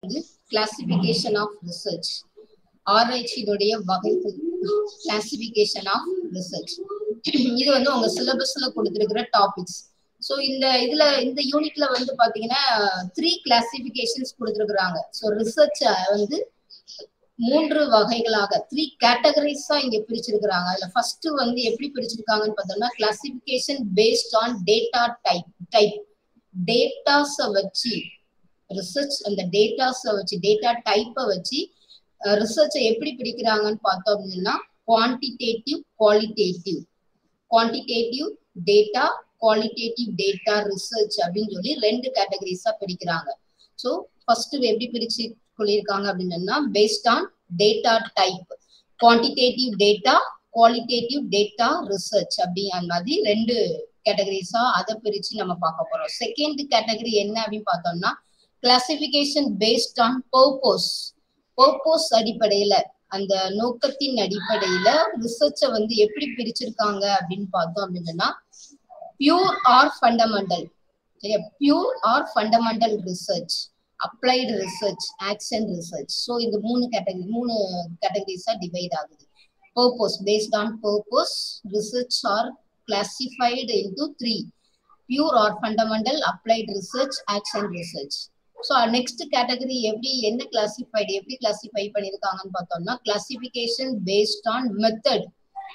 வந்து classification of research ஆராய்ச்சியினுடைய வகைகள் classification of research இது வந்து உங்க சிலபஸ்ல கொடுத்திருக்கிற டாபிக்ஸ் ஸோ இந்த இதுல இந்த யூனிட்ல வந்து பாத்தீங்கன்னா த்ரீ கிளாசிபிகேஷன்ஸ் கொடுத்துருக்குறாங்க ஸோ ரிசர்ச் வந்து மூன்று வகைகளாக த்ரீ கேட்டகரிஸா இங்க பிரிச்சிருக்கிறாங்க அதுல ஃபர்ஸ்ட் வந்து எப்படி பிரிச்சிருக்காங்கன்னு பார்த்தோம்னா classification based on data type type டேட்டாஸை வச்சு ரிசர்ச் அந்த டேட்டாஸை வச்சு டேட்டா டைப்பை வச்சு ரிசர்ச்சை எப்படி பிரிக்கிறாங்கன்னு பார்த்தோம் அப்படின்னா quantitative qualitative quantitative data qualitative data research அப்படின்னு சொல்லி ரெண்டு கேட்டகரிஸா பிரிக்கிறாங்க ஸோ ஃபர்ஸ்ட் எப்படி பிரிச்சு சொல்லியிருக்காங்க அப்படின்னா based on data type quantitative data qualitative data research அப்படிங்கிற மாதிரி ரெண்டு கேட்டகரிஸா அதை பிரிச்சு நம்ம பார்க்க போறோம் செகண்ட் கேட்டகரி என்ன அப்படின்னு பார்த்தோம்னா classification based on purpose purpose அடிப்படையில அந்த நோக்கத்தின் அடிப்படையில ரிசர்ச்சை வந்து எப்படி பிரிச்சிருக்காங்க அப்படின்னு பார்த்தோம் அப்படின்னா பியூர் ஆர் ஃபண்டமெண்டல் சரியா pure or fundamental research applied research action research so இந்த மூணு கேட்டகரி மூணு கேட்டகரிஸா டிவைட் ஆகுது purpose based on purpose research are classified into three pure or fundamental applied research action research so next category எப்படி என்ன classified எப்படி classify பண்ணியிருக்காங்கன்னு பார்த்தோம்னா classification based on method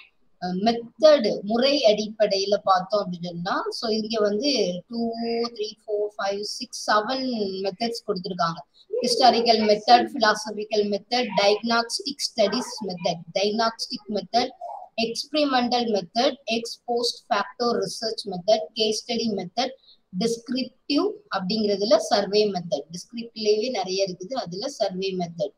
method முறை அடிப்படையில பார்த்தோம் அப்படின்னா ஸோ இங்க வந்து two three four five six seven methods கொடுத்துருக்காங்க historical method philosophical method diagnostic studies method diagnostic method experimental method ex post facto research method case study method descriptive அப்படிங்கிறதுல survey method டிஸ்கிரிப்டிவ்லேயே நிறைய இருக்குது அதுல சர்வே மெத்தட்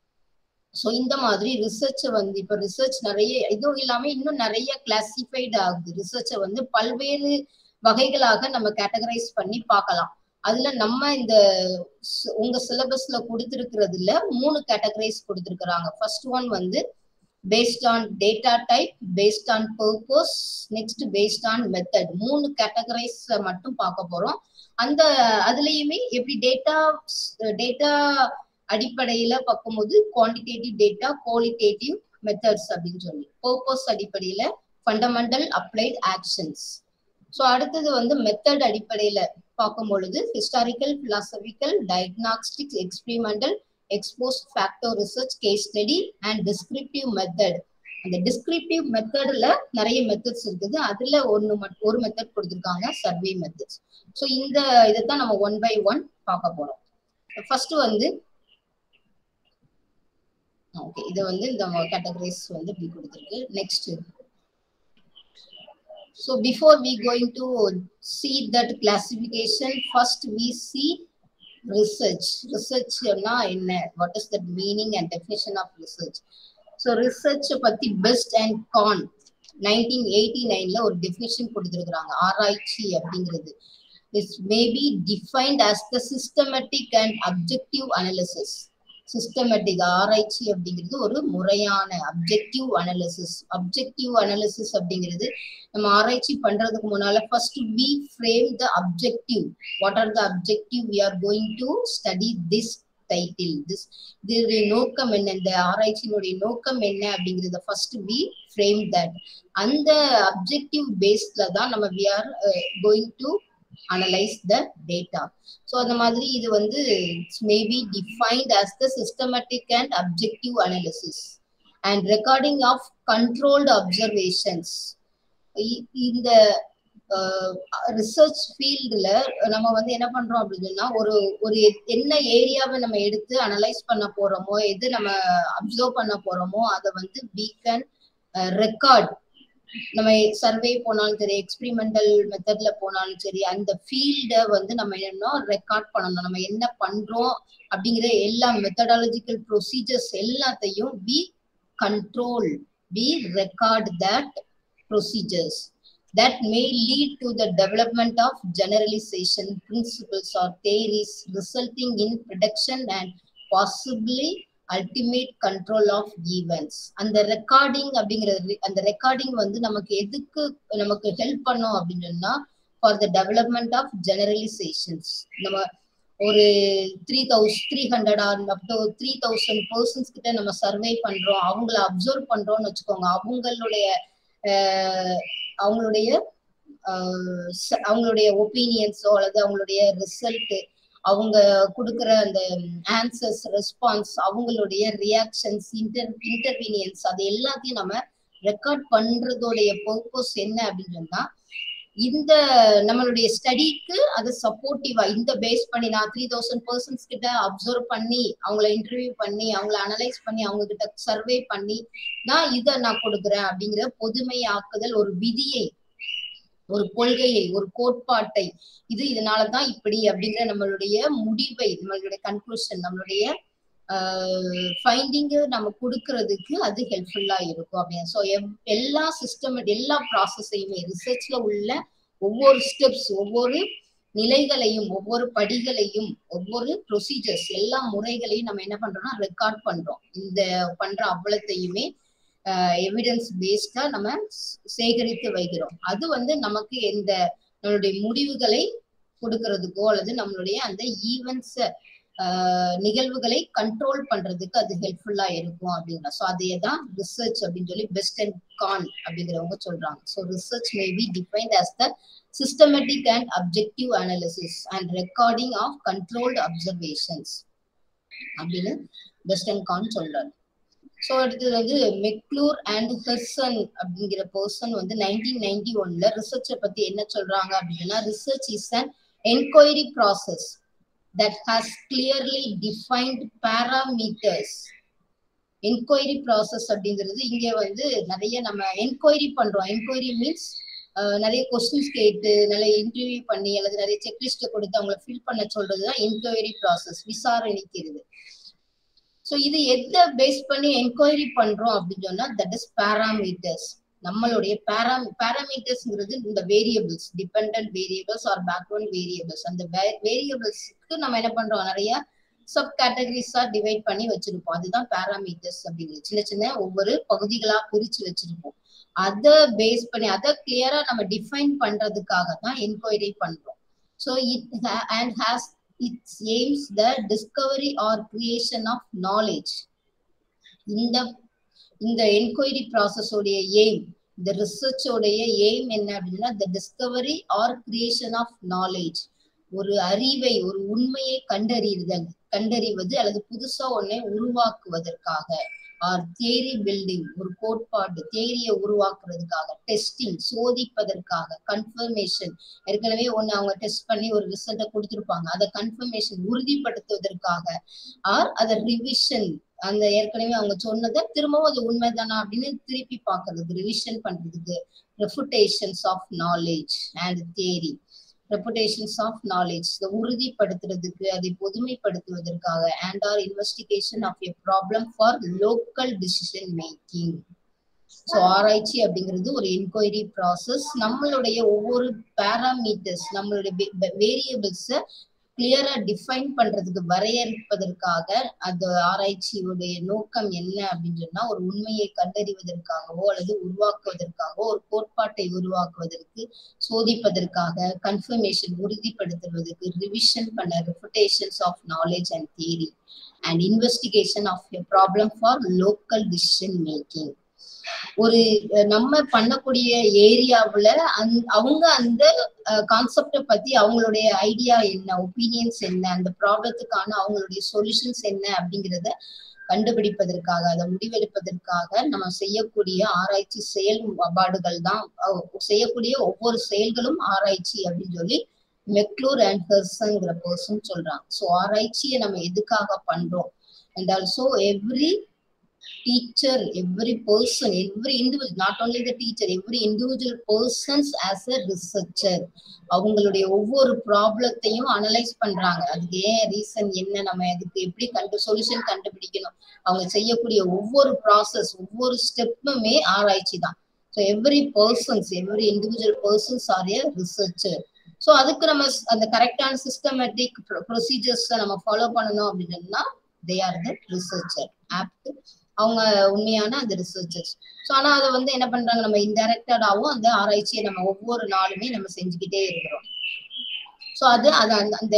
ஸோ இந்த மாதிரி research வந்து இப்போ ரிசர்ச் நிறைய இதுவும் இல்லாம இன்னும் நிறைய கிளாசிஃபைடு ஆகுது ரிசர்ச்சை வந்து பல்வேறு வகைகளாக நம்ம கேட்டகரைஸ் பண்ணி பார்க்கலாம் அதுல நம்ம இந்த உங்க சிலபஸ்ல கொடுத்துருக்கிறதுல மூணு கேட்டகரைஸ் கொடுத்துருக்குறாங்க ஃபர்ஸ்ட் ஒன் வந்து based on data type based on purpose next based on method மூணு கேட்டகரைஸ் மட்டும் பார்க்க போறோம் அந்த அதுலயுமே எப்படி டேட்டா டேட்டா அடிப்படையில பார்க்கும்போது குவான்டிடேட்டிவ் டேட்டா குவாலிட்டேட்டிவ் மெத்தட்ஸ் அப்படின்னு சொல்லி பர்பஸ் அடிப்படையில ஃபண்டமெண்டல் அப்ளைட் ஆக்ஷன்ஸ் ஸோ அடுத்தது வந்து மெத்தட் அடிப்படையில பார்க்கும் பொழுது historical philosophical diagnostic experimental ex post facto research case study and descriptive method அந்த டிஸ்கிரிப்டிவ் மெத்தட்ல நிறைய மெத்தட்ஸ் இருக்குது அதுல ஒன்னு ஒரு மெத்தட் கொடுத்துருக்காங்க சர்வே மெத்தட்ஸ் ஸோ இந்த இதைத்தான் நம்ம ஒன் பை ஒன் பார்க்க போறோம் ஃபர்ஸ்ட் வந்து ஓகே இது வந்து இந்த கேட்டகரிஸ் வந்து இப்படி கொடுத்துருக்கு next so before we going to see that classification first we see research research னா என்ன what is the meaning and definition of research so research பத்தி best and con 1989ல ஒரு டெஃபினிஷன் கொடுத்திருக்காங்க ஆராய்ச்சி அப்படிங்கிறது this may be defined as the systematic and objective analysis systematic ஆராய்ச்சி அப்படிங்கிறது ஒரு முறையான அப்ஜெக்டிவ் அனாலிசிஸ் அப்ஜெக்டிவ் அனாலிசிஸ் அப்படிங்கிறது நம்ம ஆராய்ச்சி பண்றதுக்கு முன்னால first we frame the objective what are the objective we are going to study this title this இதனுடைய நோக்கம் என்ன இந்த ஆராய்ச்சியினுடைய நோக்கம் என்ன அப்படிங்கிறத ஃபர்ஸ்ட் வி ஃப்ரேம் தட் அந்த அப்ஜெக்டிவ் பேஸ்ல தான் நம்ம we are going to analyse the data so அந்த மாதிரி இது வந்து maybe defined as the systematic and objective analysis and recording of controlled observations இந்த ரிசர்ச் ஃபீல்டுல நம்ம வந்து என்ன பண்றோம் அப்படின்னா ஒரு ஒரு என்ன ஏரியாவை நம்ம எடுத்து அனலைஸ் பண்ண போறோமோ எது நம்ம அப்சர்வ் பண்ண போறோமோ அதை வந்து வி கேன் ரெக்கார்ட் நம்ம சர்வே போனாலும் சரி எக்ஸ்பிரிமெண்டல் மெத்தட்ல போனாலும் சரி அந்த ஃபீல்டை வந்து நம்ம என்ன ரெக்கார்ட் பண்ணணும் நம்ம என்ன பண்றோம் அப்படிங்கிற எல்லா மெத்தடாலஜிக்கல் ப்ரொசீஜர்ஸ் எல்லாத்தையும் we control we record that procedures that may lead to the development of generalization principles or theories resulting in prediction and possibly ultimate control of events அந்த ரெக்கார்டிங் அப்படிங்கிறது அந்த ரெக்கார்டிங் வந்து நமக்கு எதுக்கு நமக்கு ஹெல்ப் பண்ணும் அப்படின்னு சொன்னா for the development of generalisations நம்ம ஒரு three thousand three hundred up to three thousand persons கிட்ட நம்ம சர்வே பண்றோம் அவங்கள அப்சர்வ் பண்றோம்னு வச்சுக்கோங்க அவங்களுடைய அவங்களுடைய அவங்களுடைய ஒப்பீனியன்ஸோ அல்லது அவங்களுடைய ரிசல்ட் அவங்க கொடுக்குற அந்த ஆன்சர்ஸ் ரெஸ்பான்ஸ் அவங்களுடைய ரியாக்ஷன்ஸ் இன்டர் இன்டர்வீனியன்ஸ் அது எல்லாத்தையும் நம்ம ரெக்கார்ட் பண்றதோடைய பர்பஸ் என்ன அப்படின்னு சொன்னா இந்த நம்மளுடைய ஸ்டடிக்கு அது சப்போர்ட்டிவா இந்த பேஸ் பண்ணி நான் த்ரீ தௌசண்ட் பர்சன்ஸ் கிட்ட அப்சர்வ் பண்ணி அவங்கள இன்டர்வியூ பண்ணி அவங்கள அனலைஸ் பண்ணி அவங்க கிட்ட சர்வே பண்ணி நான் இதை நான் கொடுக்குறேன் அப்படிங்கிற பொதுமையாக்குதல் ஒரு விதியை ஒரு கொள்கையை ஒரு கோட்பாட்டை இது இதனாலதான் இப்படி அப்படிங்கிற நம்மளுடைய முடிவை நம்மளுடைய கன்க்ளூஷன் நம்மளுடைய ஃபைண்டிங்கு நம்ம கொடுக்கறதுக்கு அது ஹெல்ப்ஃபுல்லா இருக்கும் அப்படின்னு ஸோ எல்லா சிஸ்டம் எல்லா ப்ராசஸையுமே ரிசர்ச்ல உள்ள ஒவ்வொரு ஸ்டெப்ஸ் ஒவ்வொரு நிலைகளையும் ஒவ்வொரு படிகளையும் ஒவ்வொரு ப்ரொசீஜர்ஸ் எல்லா முறைகளையும் நம்ம என்ன பண்றோம்னா ரெக்கார்ட் பண்றோம் இந்த பண்ற அவ்வளத்தையுமே எவிடன்ஸ் பேஸ்டா நம்ம சேகரித்து வைக்கிறோம் அது வந்து நமக்கு இந்த நம்மளுடைய முடிவுகளை கொடுக்கறதுக்கோ அல்லது நம்மளுடைய அந்த ஈவெண்ட்ஸ நிகழ்வுகளை கண்ட்ரோல் பண்றதுக்கு அது ஹெல்ப்ஃபுல்லா இருக்கும் அப்படிங்கிற ஸோ அதே தான் ரிசர்ச் அப்படின்னு சொல்லி பெஸ்ட் அண்ட் கான் அப்படிங்கிறவங்க சொல்றாங்க so research may be defined as the systematic and objective analysis and recording of controlled observations அப்படின்னு பெஸ்ட் அண்ட் கான் சொல்றாரு ஸோ அடுத்தது வந்து மெக்ளூர் அண்ட் ஹெர்சன் அப்படிங்கிற பர்சன் வந்து நைன்டீன் நைன்டி ஒன்ல ரிசர்ச்சை பத்தி என்ன சொல்றாங்க அப்படின்னா research is an enquiry process that has clearly defined parameters enquiry process அப்படிங்கிறது இங்க வந்து நிறைய நம்ம என்கொயரி பண்றோம் என்கொயரி மீன்ஸ் நிறைய கொஸ்டின்ஸ் கேட்டு நிறைய இன்டர்வியூ பண்ணி அல்லது நிறைய செக்லிஸ்ட் கொடுத்து அவங்கள ஃபில் பண்ண சொல்றதுதான் என்கொயரி ப்ராசஸ் விசாரணைக்கிறது ஸோ இது எதை பேஸ் பண்ணி என்கொயரி பண்றோம் அப்படின்னு சொன்னா தட் இஸ் பேராமீட்டர்ஸ் நம்மளுடைய பேரா பேராமீட்டர்ஸ்ங்கிறது இந்த variables depend variables or background variables அந்த வேரியபிள்ஸ்க்கு நம்ம என்ன பண்றோம் நிறைய சப் கேட்டகரிஸா டிவைட் பண்ணி வச்சிருப்போம் அதுதான் பேராமீட்டர்ஸ் அப்படிங்கிறது சின்ன சின்ன ஒவ்வொரு பகுதிகளா பிரிச்சு வச்சிருப்போம் அதை பேஸ் பண்ணி அதை கிளியரா நம்ம டிஃபைன் பண்றதுக்காக தான் என்கொயரி பண்றோம் so it and has its aims the discovery or creation of knowledge இந்த இந்த என்கொயரி ப்ராசஸோடைய எய்ம் இந்த ரிசர்ச்சோடைய எய்ம் என்ன அப்படின்னா the discovery or creation of knowledge ஒரு அறிவை ஒரு உண்மையை கண்டறிதல் கண்டறிவது அல்லது புதுசா ஒன்னை உருவாக்குவதற்காக ஆர் தியரி பில்டிங் ஒரு கோட்பாடு தியரியை உருவாக்குறதுக்காக டெஸ்டிங் சோதிப்பதற்காக கன்ஃபர்மேஷன் ஏற்கனவே ஒண்ணு அவங்க டெஸ்ட் பண்ணி ஒரு ரிசல்ட்டை கொடுத்துருப்பாங்க அதை கன்ஃபர்மேஷன் உறுதிப்படுத்துவதற்காக ஆர் அதை ரிவிஷன் அந்த ஏற்கனவே அவங்க சொன்னதை திரும்பவும் அது உண்மைதானா அப்படின்னு திருப்பி பார்க்கறதுக்கு ரிவிஷன் பண்றதுக்கு refutations of knowledge and theory refutations of knowledge உறுதிப்படுத்துறதுக்கு அதை பொதுமைப்படுத்துவதற்காக and or investigation of a problem for local decision making so ஆராய்ச்சி அப்படிங்கிறது ஒரு என்கொயரி ப்ராசஸ் நம்மளுடைய ஒவ்வொரு பேராமீட்டர்ஸ் நம்மளுடைய வேரியபிள்ஸை கிளியரா டிஃபைன் பண்றதுக்கு வரையறுப்பதற்காக அந்த ஆராய்ச்சியுடைய நோக்கம் என்ன அப்படின்னு சொன்னா ஒரு உண்மையை கண்டறிவதற்காகவோ அல்லது உருவாக்குவதற்காகவோ ஒரு கோட்பாட்டை உருவாக்குவதற்கு சோதிப்பதற்காக கன்ஃபர்மேஷன் உறுதிப்படுத்துவதற்கு ரிவிஷன் பண்ண refutations of knowledge and theory and investigation of a problem for local decision making ஒரு நம்ம பண்ணக்கூடிய ஏரியாவுல அந் அவங்க அந்த கான்செப்டை பத்தி அவங்களுடைய ஐடியா என்ன ஒப்பீனியன்ஸ் என்ன அந்த ப்ராப்ளத்துக்கான அவங்களுடைய சொல்யூஷன்ஸ் என்ன அப்படிங்கிறத கண்டுபிடிப்பதற்காக அதை முடிவெடுப்பதற்காக நம்ம செய்யக்கூடிய ஆராய்ச்சி செயல்பாடுகள் தான் செய்யக்கூடிய ஒவ்வொரு செயல்களும் ஆராய்ச்சி அப்படின்னு சொல்லி மெக்ளூர் அண்ட் ஹெர்சன்ங்கிற பர்சன் சொல்றாங்க ஸோ ஆராய்ச்சியை நம்ம எதுக்காக பண்றோம் and also every teacher, every person, every individual, not only the teacher, every individual persons as a researcher. அவங்களுடைய ஒவ்வொரு ப்ராப்ளத்தையும் அனலைஸ் பண்றாங்க அதுக்கு ஏன் ரீசன் என்ன நம்ம அதுக்கு எப்படி கண்டு சொல்யூஷன் கண்டுபிடிக்கணும் அவங்க செய்யக்கூடிய ஒவ்வொரு ப்ராசஸ் ஒவ்வொரு ஸ்டெப்புமே ஆராய்ச்சி தான் so every persons every individual persons are a researcher so அதுக்கு நம்ம அந்த கரெக்டான சிஸ்டமேட்டிக் ப்ரொசீஜர்ஸ் நம்ம ஃபாலோ பண்ணணும் அப்படின்னா they are the researcher apt அவங்க உண்மையான அந்த ரிசர்ச்சர்ஸ் ஸோ ஆனால் அதை வந்து என்ன பண்றாங்க நம்ம இன்டெரக்டடாகவும் அந்த ஆராய்ச்சியை நம்ம ஒவ்வொரு நாளுமே நம்ம செஞ்சுக்கிட்டே இருக்கிறோம் ஸோ அது அது அந்த அந்த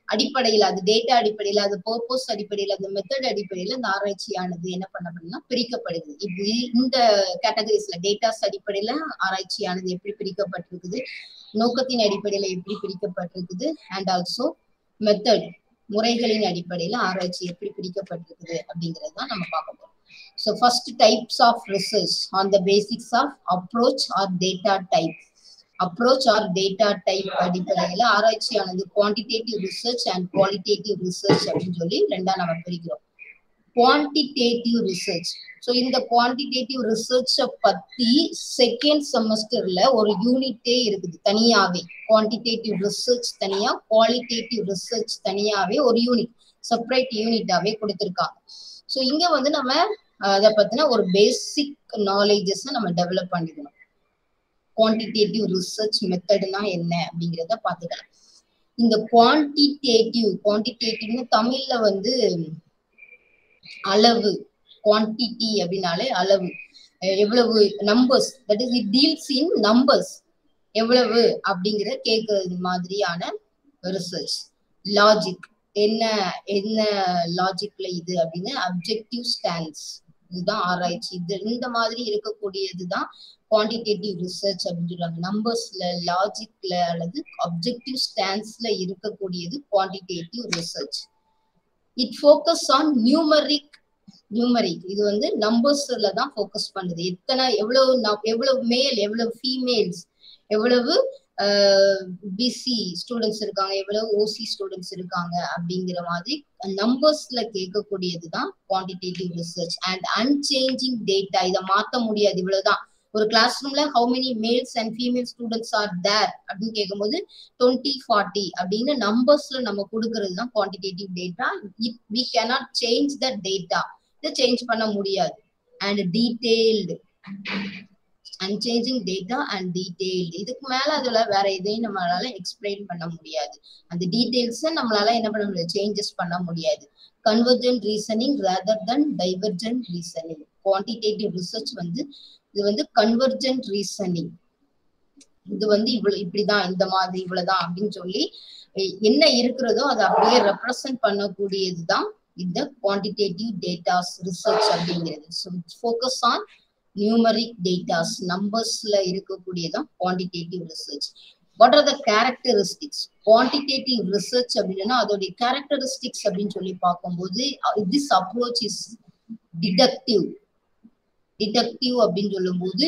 அடிப்படையில் அது டேட்டா அடிப்படையில் அது பர்பஸ் அடிப்படையில் அந்த மெத்தட் அடிப்படையில் இந்த ஆராய்ச்சியானது என்ன பண்ணப்படுதுன்னா பிரிக்கப்படுது இது இந்த கேட்டகரிஸ்ல டேட்டாஸ் அடிப்படையில ஆராய்ச்சியானது எப்படி பிரிக்கப்பட்டிருக்குது நோக்கத்தின் அடிப்படையில எப்படி பிரிக்கப்பட்டிருக்குது அண்ட் ஆல்சோ மெத்தட் முறைகளின் அடிப்படையில ஆராய்ச்சி எப்படி பிரிக்கப்பட்டிருக்குது அப்படிங்கிறது தான் நம்ம பார்க்க போறோம் so first types of research on the basics of approach or data type approach or data type அடிப்படையில ஆராய்ச்சியானது quantitative research and qualitative research அப்படின்னு சொல்லி ரெண்டா நம்ம பிரிக்கிறோம் குவான்டிடேட்டிவ் ரிசர்ச் ஸோ இந்த குவான்டிடேட்டிவ் ரிசர்ச்சை பத்தி செகண்ட் செமஸ்டர்ல ஒரு யூனிட்டே இருக்குது தனியாவே குவான்டிடேட்டிவ் ரிசர்ச் தனியா குவாலிட்டேட்டிவ் ரிசர்ச் தனியாவே ஒரு யூனிட் செப்பரேட் யூனிட்டாவே கொடுத்துருக்காங்க ஸோ இங்க வந்து நம்ம அதை பத்தின ஒரு பேசிக் நாலேஜஸ் நம்ம டெவலப் பண்ணிக்கணும் குவான்டிடேட்டிவ் ரிசர்ச் மெத்தட்னா என்ன அப்படிங்கிறத பார்த்துக்கலாம் இந்த குவான்டிடேட்டிவ் குவான்டிடேட்டிவ்னு தமிழ்ல வந்து அளவு குவான்டிட்டி அப்படின்னாலே அளவு எவ்வளவு numbers that is it deals in numbers எவ்வளவு அப்படிங்கிற கேட்கறது மாதிரியான ரிசர்ச் லாஜிக் என்ன என்ன லாஜிக்ல இது அப்படின்னு அப்ஜெக்டிவ் ஸ்டாண்ட்ஸ் இதுதான் ஆராய்ச்சி இது இந்த மாதிரி இருக்கக்கூடியதுதான் குவான்டிடேட்டிவ் ரிசர்ச் அப்படின்னு சொல்றாங்க நம்பர்ஸ்ல லாஜிக்ல அல்லது அப்ஜெக்டிவ் ஸ்டாண்ட்ஸ்ல இருக்கக்கூடியது quantitative research it focus on numeric numeric இது வந்து நம்பர்ஸ்ல தான் ஃபோக்கஸ் பண்ணுது எத்தனை எவ்வளவு எவ்வளவு மேல் எவ்வளவு ஃபீமேல்ஸ் எவ்வளவு பிசி ஸ்டூடெண்ட்ஸ் இருக்காங்க எவ்வளவு ஓசி ஸ்டூடெண்ட்ஸ் இருக்காங்க அப்படிங்கிற மாதிரி நம்பர்ஸ்ல கேட்கக்கூடியது தான் quantitative research and unchanging data இதை மாத்த முடியாது இவ்வளவுதான் ஒரு கிளாஸ் ரூம்ல how many males and female students are there அப்படின்னு கேட்கும்போது டுவெண்ட்டி ஃபார்ட்டி அப்படின்னு நம்பர்ஸ்ல நம்ம கொடுக்கறது தான் quantitative data it we cannot change the data இதை சேஞ்ச் பண்ண முடியாது and detailed unchanging data and detailed இதுக்கு மேல அதுல வேற எதையும் நம்மளால எக்ஸ்பிளைன் பண்ண முடியாது அந்த டீடைல்ஸை நம்மளால என்ன பண்ண முடியாது சேஞ்சஸ் பண்ண முடியாது convergent reasoning rather than divergent reasoning quantitative research வந்து இது வந்து கன்வர்ஜென்ட் ரீசனிங் இது வந்து இவ்வளவு இப்படிதான் இந்த மாதிரி இவ்வளவுதான் அப்படின்னு சொல்லி என்ன இருக்கிறதோ அதை அப்படியே ரெப்ரசன்ட் பண்ணக்கூடியதுதான் இந்த குவான்டிடேட்டிவ் டேட்டாஸ் ரிசர்ச் அப்படிங்கிறது so focus on numeric datas நம்பர்ஸ்ல இருக்கக்கூடியதான் quantitative research what are the characteristics quantitative research அப்படின்னா அதோடைய கேரக்டரிஸ்டிக்ஸ் அப்படின்னு சொல்லி பார்க்கும்போது this approach is deductive deductive அப்படின்னு சொல்லும்போது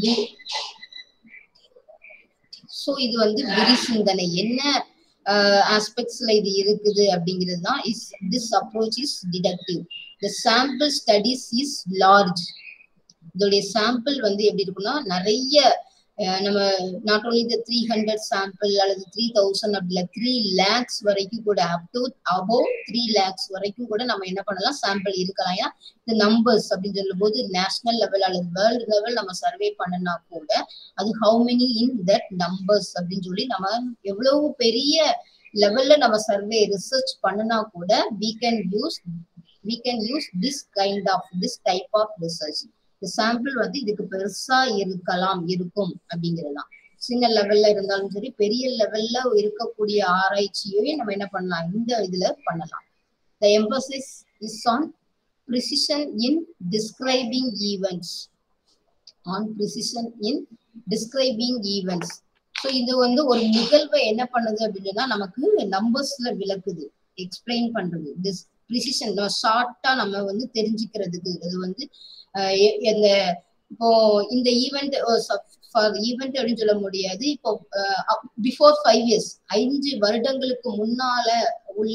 ஸோ இது வந்து விரி சிந்தனை என்ன ஆஸ்பெக்ட்ஸ்ல இது இருக்குது அப்படிங்கிறது தான் is this approach is deductive the sample studies is large இதோடைய சாம்பிள் வந்து எப்படி இருக்குன்னா நிறைய நம்ம not only the three hundred sample அல்லது த்ரீ தௌசண்ட் அப்படி இல்லை த்ரீ லேக்ஸ் வரைக்கும் கூட up to above three lakhs வரைக்கும் கூட நம்ம என்ன பண்ணலாம் சாம்பிள் இருக்கலாம் ஏன்னா இந்த நம்பர்ஸ் அப்படின்னு சொல்லும் போது நேஷனல் லெவல் அல்லது வேர்ல்டு லெவல் நம்ம சர்வே பண்ணனா கூட அது how many in that numbers அப்படின்னு சொல்லி நம்ம எவ்வளவு பெரிய லெவல்ல நம்ம சர்வே ரிசர்ச் பண்ணனா கூட we can use we can use this kind of this type of research இந்த சாம்பிள் வந்து இதுக்கு பெருசா இருக்கலாம் இருக்கும் அப்படிங்கிறதுதான் சின்ன லெவல்ல இருந்தாலும் சரி பெரிய லெவல்ல இருக்கக்கூடிய ஆராய்ச்சியவே நம்ம என்ன பண்ணலாம் இந்த இதுல பண்ணலாம் the emphasis is on precision in describing events on precision in describing events so இது வந்து ஒரு நிகழ்வை என்ன பண்ணுது அப்படின்னா நமக்கு நம்பர்ஸ்ல விளக்குது எக்ஸ்பிளைன் பண்றது டிஸ் ப்ரிசிஷன் நம்ம ஷார்ட்டா நம்ம வந்து தெரிஞ்சுக்கிறதுக்கு அது வந்து இந்த இப்போ இந்த ஈவெண்ட் ஃபார் ஈவெண்ட் அப்படின்னு சொல்ல முடியாது இப்போ பிஃபோர் ஃபைவ் இயர்ஸ் ஐந்து வருடங்களுக்கு முன்னால உள்ள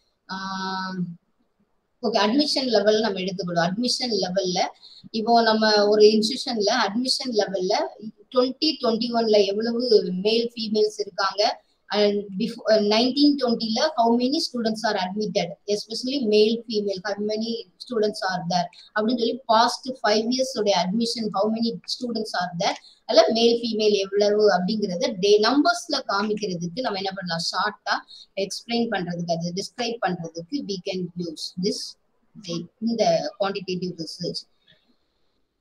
ஓகே அட்மிஷன் லெவல் நம்ம எடுத்துக்கிடுவோம் அட்மிஷன் லெவல்ல இப்போ நம்ம ஒரு இன்ஸ்டியூஷன்ல அட்மிஷன் லெவல்ல டுவெண்ட்டி டுவெண்ட்டி ஒன்ல எவ்வளவு மேல் ஃபீமேல்ஸ் இருக்காங்க and before uh, 1920 la how many students are admitted especially male female how many students are there அப்படின்னு சொல்லி பாஸ்ட் ஃபைவ் இயர்ஸ் உடைய admission how many students are there அல்ல மேல் ஃபீமேல் எவ்வளவு அப்படிங்கறத டே நம்பர்ஸ்ல காமிக்கிறதுக்கு நம்ம என்ன பண்ணலாம் ஷார்ட்டா எக்ஸ்பிளைன் பண்றதுக்கு அது டிஸ்கிரைப் பண்றதுக்கு வி கேன் யூஸ் திஸ் இந்த quantitative research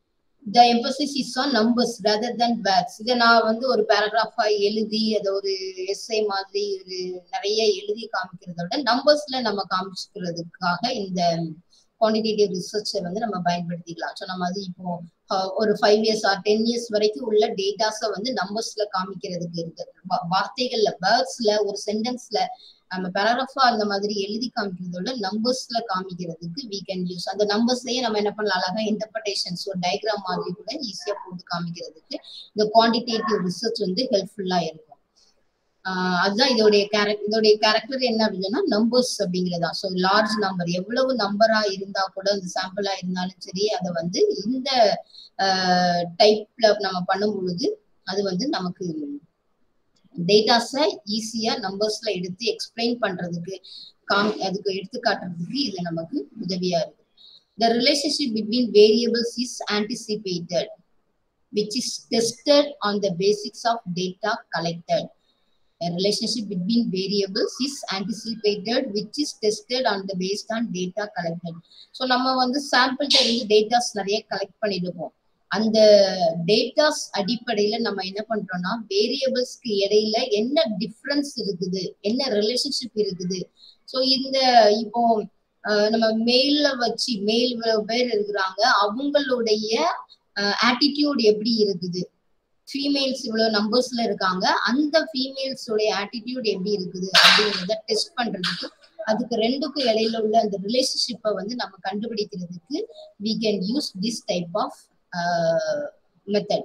the emphasis is on numbers rather than words இதை நான் வந்து ஒரு பேராகிராஃபா எழுதி அதை ஒரு எஸ்ஐ மாதிரி ஒரு நிறைய எழுதி காமிக்கிறத விட நம்பர்ஸ்ல நம்ம காமிச்சுக்கிறதுக்காக இந்த குவான்டிடேட்டிவ் ரிசர்ச்சை வந்து நம்ம பயன்படுத்திக்கலாம் ஸோ நம்ம அது இப்போ அஹ், ஒரு five years or ten years வரைக்கும் உள்ள டேட்டாஸை வந்து நம்பர்ஸ்ல காமிக்கிறதுக்கு இருக்கு வா- வார்த்தைகள்ல வேர்ட்ஸ்ல ஒரு சென்டென்ஸ்ல நம்ம பேராகிராஃபா அந்த மாதிரி எழுதி காமிக்கிறதோட நம்பர்ஸ்ல காமிக்கிறதுக்கு we can யூஸ் அந்த நம்பர்ஸ்லயே நம்ம என்ன பண்ணலாம் அழகா இன்டர்பிரேஷன்ஸ் ஒரு டயக்ராம் மாதிரி கூட ஈஸியா போட்டு காமிக்கிறதுக்கு இந்த குவான்டிடேட்டிவ் ரிசர்ச் வந்து ஹெல்ப்ஃபுல்லா இருக்கும் ஆஹ் அதுதான் இதோடைய கேரக்டர் இதோடைய கேரக்டர் என்ன அப்படின்னா நம்பர்ஸ் அப்படிங்கிறதா ஸோ லார்ஜ் நம்பர் எவ்வளவு நம்பரா இருந்தா கூட அந்த சாம்பிளா இருந்தாலும் சரி அதை வந்து இந்த டைப்ல நம்ம பண்ணும் பொழுது அது வந்து நமக்கு டேட்டாஸை ஈஸியா நம்பர்ஸ்ல எடுத்து எக்ஸ்பிளைன் பண்றதுக்கு காம் அதுக்கு எடுத்து காட்டுறதுக்கு இது நமக்கு உதவியா இருக்கு the relationship between variables is anticipated which is tested on the basics of data collected a relationship between variables is anticipated which is tested on the based on data collected so நம்ம வந்து சாம்பிள்கிட்ட இருந்து datas நிறைய collect பண்ணிடுவோம் அந்த datas அடிப்படையில நம்ம என்ன பண்றோம்னா வேரியபிள்ஸ்க்கு இடையில என்ன டிஃபரன்ஸ் இருக்குது என்ன ரிலேஷன்ஷிப் இருக்குது ஸோ இந்த இப்போ அஹ், நம்ம மெயில்ல வச்சு மெயில் பேர் இருக்கிறாங்க அவங்களுடைய ஆட்டிடியூட் எப்படி இருக்குது ஃபீமேல்ஸ் இவ்வளவு நம்பர்ஸ்ல இருக்காங்க அந்த ஃபீமேல்ஸ் உடைய ஆட்டிடியூட் எப்படி இருக்குது அப்படிங்கிறத டெஸ்ட் பண்றதுக்கு அதுக்கு ரெண்டுக்கும் இடையில உள்ள அந்த ரிலேஷன்ஷிப்பை வந்து நம்ம கண்டுபிடிக்கிறதுக்கு we can use this type of uh, method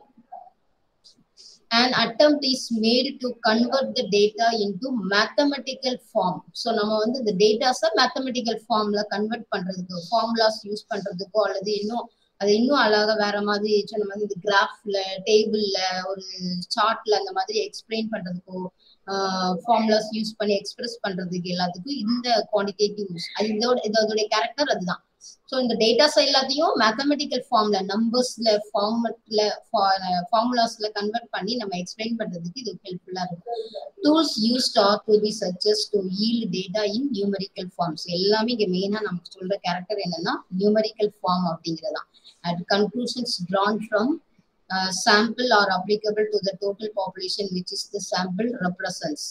an attempt is made to convert the data into mathematical form so நம்ம வந்து இந்த டேட்டாஸை mathematical formல கன்வெர்ட் பண்றதுக்கு ஃபார்முலாஸ் யூஸ் பண்றதுக்கோ அல்லது இன்னும் அது இன்னும் அழகா வேற மாதிரி சொன்ன மாதிரி இந்த கிராஃப்ல டேபிள்ல ஒரு சார்ட்ல அந்த மாதிரி எக்ஸ்பிளைன் பண்றதுக்கோ ஃபார்முலாஸ் யூஸ் பண்ணி எக்ஸ்பிரஸ் பண்றதுக்கு எல்லாத்துக்கும் இந்த குவான்டிடேட்டிவ் யூஸ் அது இதோட இதோடைய கேரக்டர் அதுதான் ஸோ இந்த டேட்டாஸ் எல்லாத்தையும் மேத்தமெட்டிக்கல் ஃபார்ம்ல நம்பர்ஸ்ல ஃபார்மட்ல ஃபார்முலாஸ்ல கன்வெர்ட் பண்ணி நம்ம எக்ஸ்பிளைன் பண்றதுக்கு இது ஹெல்ப்ஃபுல்லா இருக்கும் tools used are to be suggest to yield data in numerical forms எல்லாமே இங்க மெயினா நமக்கு சொல்ற கேரக்டர் என்னன்னா நியூமரிக்கல் ஃபார்ம் அப்படிங்கிறதா at conclusions drawn from sample are applicable to the total population which is the sample represents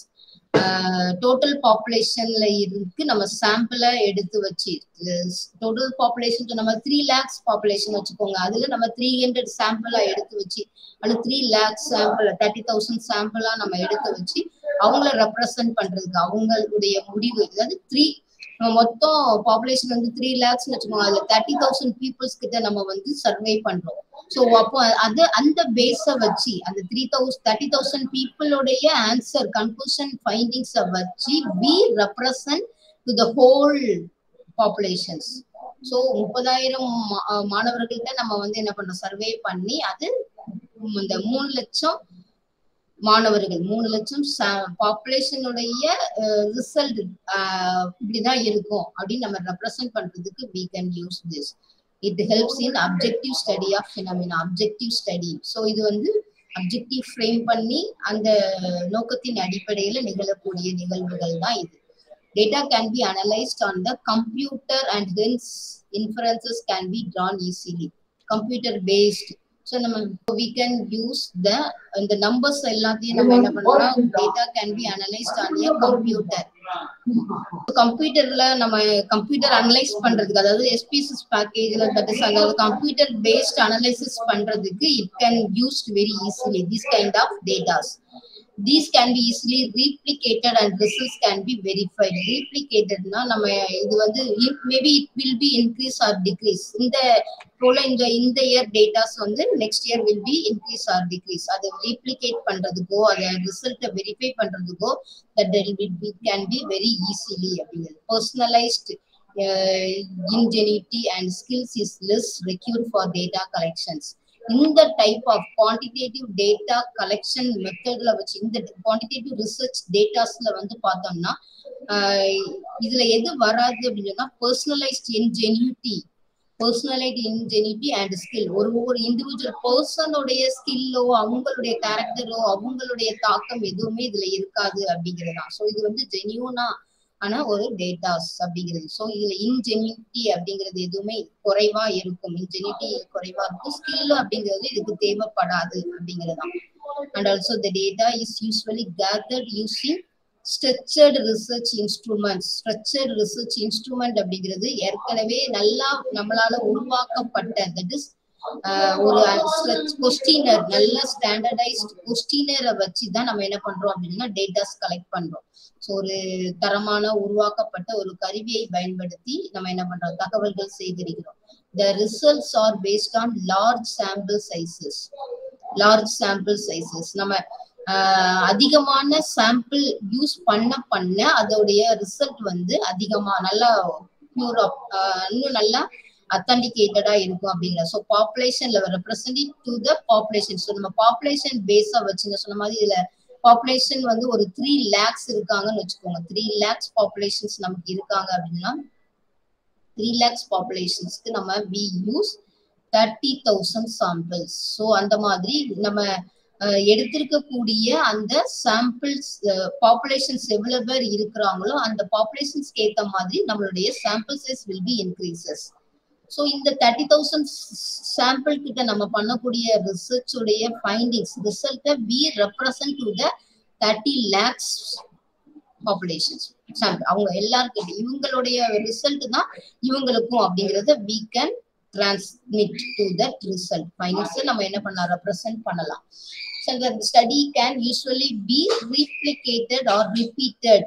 total பாப்புலேஷன்ல இருக்கு நம்ம சாம்பிளை எடுத்து வச்சு டோட்டல் பாப்புலேஷன் நம்ம த்ரீ லேக்ஸ் பாப்புலேஷன் வச்சுக்கோங்க அதுல நம்ம த்ரீ ஹண்ட்ரட் சாம்பிளா எடுத்து வச்சு அல்லது three lakhs sample thirty thousand சாம்பிளா நம்ம எடுத்து வச்சு அவங்கள ரெப்ரசன்ட் பண்றதுக்கு அவங்களுடைய முடிவு அதாவது த்ரீ நம்ம மொத்தம் பாப்புலேஷன் வந்து த்ரீ லேக்ஸ் வச்சுக்கோங்க அதுல தேர்ட்டி தௌசண்ட் பீப்புள்ஸ் கிட்ட நம்ம வந்து சர்வே பண்றோம் ஸோ அப்போ அது அந்த பேஸ வச்சு அந்த த்ரீ தௌசண்ட் தேர்ட்டி தௌசண்ட் பீப்புளுடைய ஆன்சர் கன்க்ளூஷன் ஃபைண்டிங்ஸை வச்சு we represent to the whole populations so முப்பதாயிரம் மா- மாணவர்கள்ட்ட நம்ம வந்து என்ன பண்றோம் சர்வே பண்ணி அது இந்த மூணு லட்சம் மாணவர்கள் மூணு லட்சம் பாப்புலேஷனுடைய ரிசல்ட் இப்படிதான் இருக்கும் அப்படின்னு நம்ம ரெப்ரசன்ட் பண்றதுக்கு we can use this it helps in objective study of phenomena objective study so இது வந்து அப்ஜெக்டிவ் ஃப்ரேம் பண்ணி அந்த நோக்கத்தின் அடிப்படையில நிகழக்கூடிய நிகழ்வுகள் தான் இது data can be analyzed on the computer and hence inferences can be drawn easily computer based so நம்ம we can use the இந்த numbers எல்லாத்தையும் நம்ம என்ன பண்ணோம்னா data can be analyzed on a computer கம்ப்யூட்டர்ல நம்ம கம்ப்யூட்டர் அனலைஸ் பண்றதுக்கு அதாவது எஸ்பிஎஸ்எஸ் பேக்கேஜ்ல தட் இஸ் அதாவது கம்ப்யூட்டர் பேஸ்ட் அனலைசிஸ் பண்றதுக்கு it can used very easily this kind of datas these can be easily replicated and results can be verified ரீப்ளிகேட்டட்னா நம்ம இது வந்து maybe it will be increase or decrease இந்த போல இந்த இந்த இயர் டேட்டாஸ் வந்து next year will be increase or decrease அதை ரீப்ளிகேட் பண்றதுக்கோ அதை ரிசல்ட்டை வெரிஃபை பண்றதுக்கோ that will be, be can be very easily அப்படிங்கிறது personalized uh, ingenuity and skills is less required for data collections இந்த type of quantitative data collection மெத்தட்ல வச்சு இந்த குவான்டிடேட்டிவ் ரிசர்ச் டேட்டாஸ்ல வந்து பார்த்தோம்னா ஆஹ் இதுல எது வராது அப்படின்னு சொன்னா personalised ingenuity personalised ingenuity and skill ஒரு ஒரு இண்டிவிஜுவல் பர்சனுடைய ஸ்கில்லோ அவங்களுடைய கேரக்டரோ அவங்களுடைய தாக்கம் எதுவுமே இதுல இருக்காது அப்படிங்கிறதா ஸோ இது வந்து ஜெனியூனா ஆனா ஒரு டேட்டாஸ் அப்படிங்கிறது ஸோ இதுல இன்ஜெனிட்டி அப்படிங்கிறது எதுவுமே குறைவா இருக்கும் இன்ஜெனிட்டி குறைவா இருக்கும் ஸ்கில் அப்படிங்கிறது இதுக்கு தேவைப்படாது அப்படிங்கிறதுதான் and also the data is usually gathered using structured research instrument structured research instrument அப்படிங்கிறது ஏற்கனவே நல்லா நம்மளால உருவாக்கப்பட்ட தட் இஸ் ஒரு கொஸ்டினர் நல்ல ஸ்டாண்டர்டைஸ்ட் கொஸ்டினரை வச்சு தான் நம்ம என்ன பண்றோம் அப்படின்னா டேட்டாஸ் கலெக்ட் பண்றோம் ஸோ ஒரு தரமான உருவாக்கப்பட்ட ஒரு கருவியை பயன்படுத்தி நம்ம என்ன பண்றோம் தகவல்கள் சேகரிக்கிறோம் the results are based on large sample sizes large sample sizes நம்ம அதிகமான சாம்பிள் யூஸ் பண்ண பண்ண அதோடைய ரிசல்ட் வந்து அதிகமா நல்லா பியூரா இன்னும் நல்லா அத்தன்டிகேட்டடா இருக்கும் அப்படிங்கிற so population level representing to the population so நம்ம பாப்புலேஷன் பேஸா வச்சுங்க சொன்ன மாதிரி இதுல பாப்புலேஷன் வந்து ஒரு த்ரீ லேக்ஸ் இருக்காங்கன்னு வச்சுக்கோங்க த்ரீ லேக்ஸ் பாப்புலேஷன்ஸ் நமக்கு இருக்காங்க அப்படின்னா த்ரீ லேக்ஸ் பாப்புலேஷன்ஸ்க்கு நம்ம we use thirty thousand samples so அந்த மாதிரி நம்ம எடுத்திருக்கக்கூடிய அந்த சாம்பிள்ஸ் பாப்புலேஷன்ஸ் எவ்வளவு பேர் இருக்கிறாங்களோ அந்த பாப்புலேஷன்ஸ்க்கு ஏற்ற மாதிரி நம்மளுடைய sample size will be increases so இந்த தேர்ட்டி தௌசண்ட் சாம்பிள் கிட்ட நம்ம பண்ணக்கூடிய ரிசர்ச் உடைய ஃபைண்டிங்ஸ் ரிசல்ட்டை we represent to the thirty lakhs populations sample அவங்க எல்லாருக்கும் இவங்களுடைய ரிசல்ட் தான் இவங்களுக்கும் அப்படிங்கறத we can transmit to that result findings நம்ம என்ன பண்ணலாம் ரெப்ரசன்ட் பண்ணலாம் so the study can usually be replicated or repeated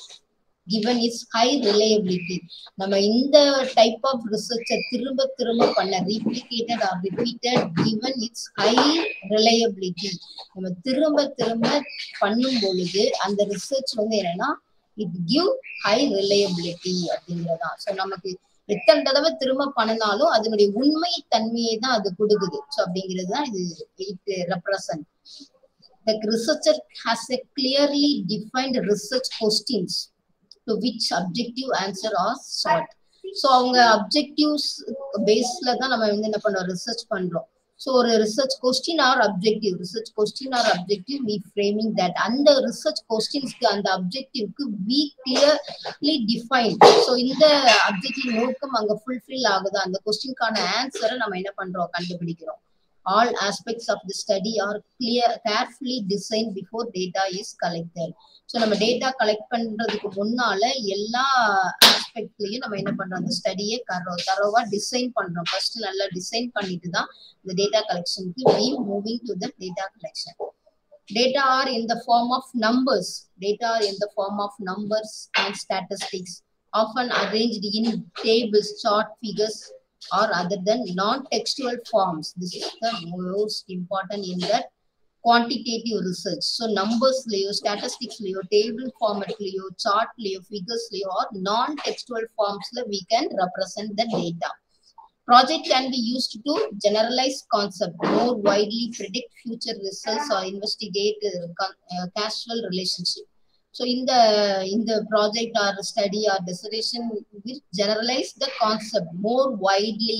given its high reliability நம்ம இந்த டைப் ஆஃப் ரிசர்ச்சை திரும்ப திரும்ப பண்ண replicated or repeated given its high reliability நம்ம திரும்ப திரும்ப பண்ணும் பொழுது அந்த ரிசர்ச் வந்து என்னன்னா இட் கிவ் ஹை ரிலையபிலிட்டி அப்படிங்கிறதா ஸோ நமக்கு எத்தனை தடவை திரும்ப பண்ணினாலும் அதனுடைய உண்மை தன்மையை தான் அது கொடுக்குது ஸோ அப்படிங்கிறது தான் இது it represent The researcher has a clearly defined research questions to which objective answer are sought. So அவங்க அப்ஜெக்டிவ்ஸ் பேஸ்ல தான் நம்ம வந்து என்ன பண்றோம் ரிசர்ச் பண்றோம் ஸோ ஒரு research question or objective research question or objective we framing that அந்த ரிசர்ச் கொஸ்டின்ஸ்க்கு அந்த அப்ஜெக்டிவ்க்கு வி கிளியர்லி டிஃபைன் ஸோ இந்த அப்ஜெக்டிவ் நோக்கம் அங்க ஃபுல்ஃபில் ஆகுது அந்த கொஸ்டின்கான ஆன்சரை நம்ம என்ன பண்றோம் கண்டுபிடிக்கிறோம் all aspects of the study are clear carefully designed before data is collected so நம்ம டேட்டா கலெக்ட் பண்றதுக்கு முன்னால எல்லா ஆஸ்பெக்ட்லயும் நம்ம என்ன பண்றோம் அந்த ஸ்டடியை கரோ தரோவா டிசைன் பண்றோம் ஃபர்ஸ்ட் நல்லா டிசைன் பண்ணிட்டு தான் இந்த டேட்டா கலெக்ஷனுக்கு we moving to the data collection data are in the form of numbers data are in the form of numbers and statistics often arranged in tables chart figures or other than non-textual forms. This is the most important in that quantitative research. So numbers layo, statistics layo, table format layo, chart layo, figures layo, or non-textual forms la we can represent the data. Project can be used to generalize concept, more widely predict future results or investigate uh, con- uh, causal relationship. So in the in the project or study or dissertation, we generalize the concept more widely,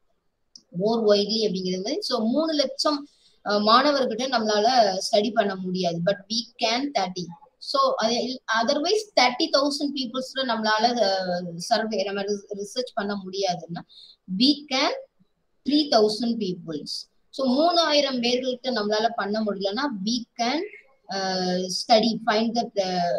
more widely அப்படிங்கிறது ஸோ மூணு லட்சம் மாணவர்கிட்ட நம்மளால study பண்ண முடியாது but we can thirty so otherwise thirty thousand பீப்புள்ஸ்ல நம்மளால சர்வே நம்ம ரிசர்ச் பண்ண முடியாதுன்னா we can three thousand peoples so மூணாயிரம் பேர்கள்ட்ட நம்மளால பண்ண முடியலன்னா we can study find that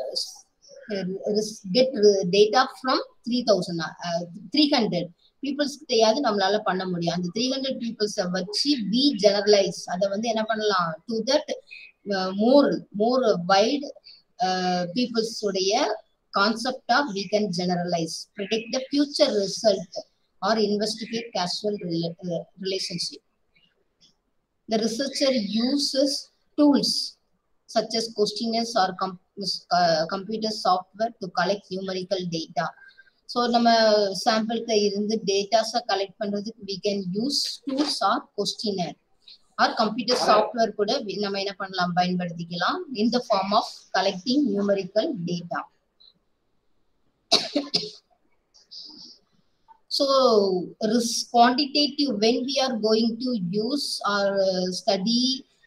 get data from three thousand three hundred peoples கிட்டையாவது நம்மளால பண்ண முடியும் அந்த த்ரீ ஹண்ட்ரட் பீப்புள்ஸை வச்சு வி ஜெனரலைஸ் அதை வந்து என்ன பண்ணலாம் to that more more wide peoples உடைய கான்செப்டா we can generalise predict the future result or investigate casual relationship The researcher uses tools such as questionnaires or com- uh, computer software to collect numerical data. So நம்ம சாம்பிள்கிட்ட இருந்து டேட்டாஸை collect பண்றதுக்கு we can use tools or questionnaire or computer software கூட நம்ம என்ன பண்ணலாம் பயன்படுத்திக்கலாம் in the form of collecting numerical data so risk quantitative when we are going to use or uh, study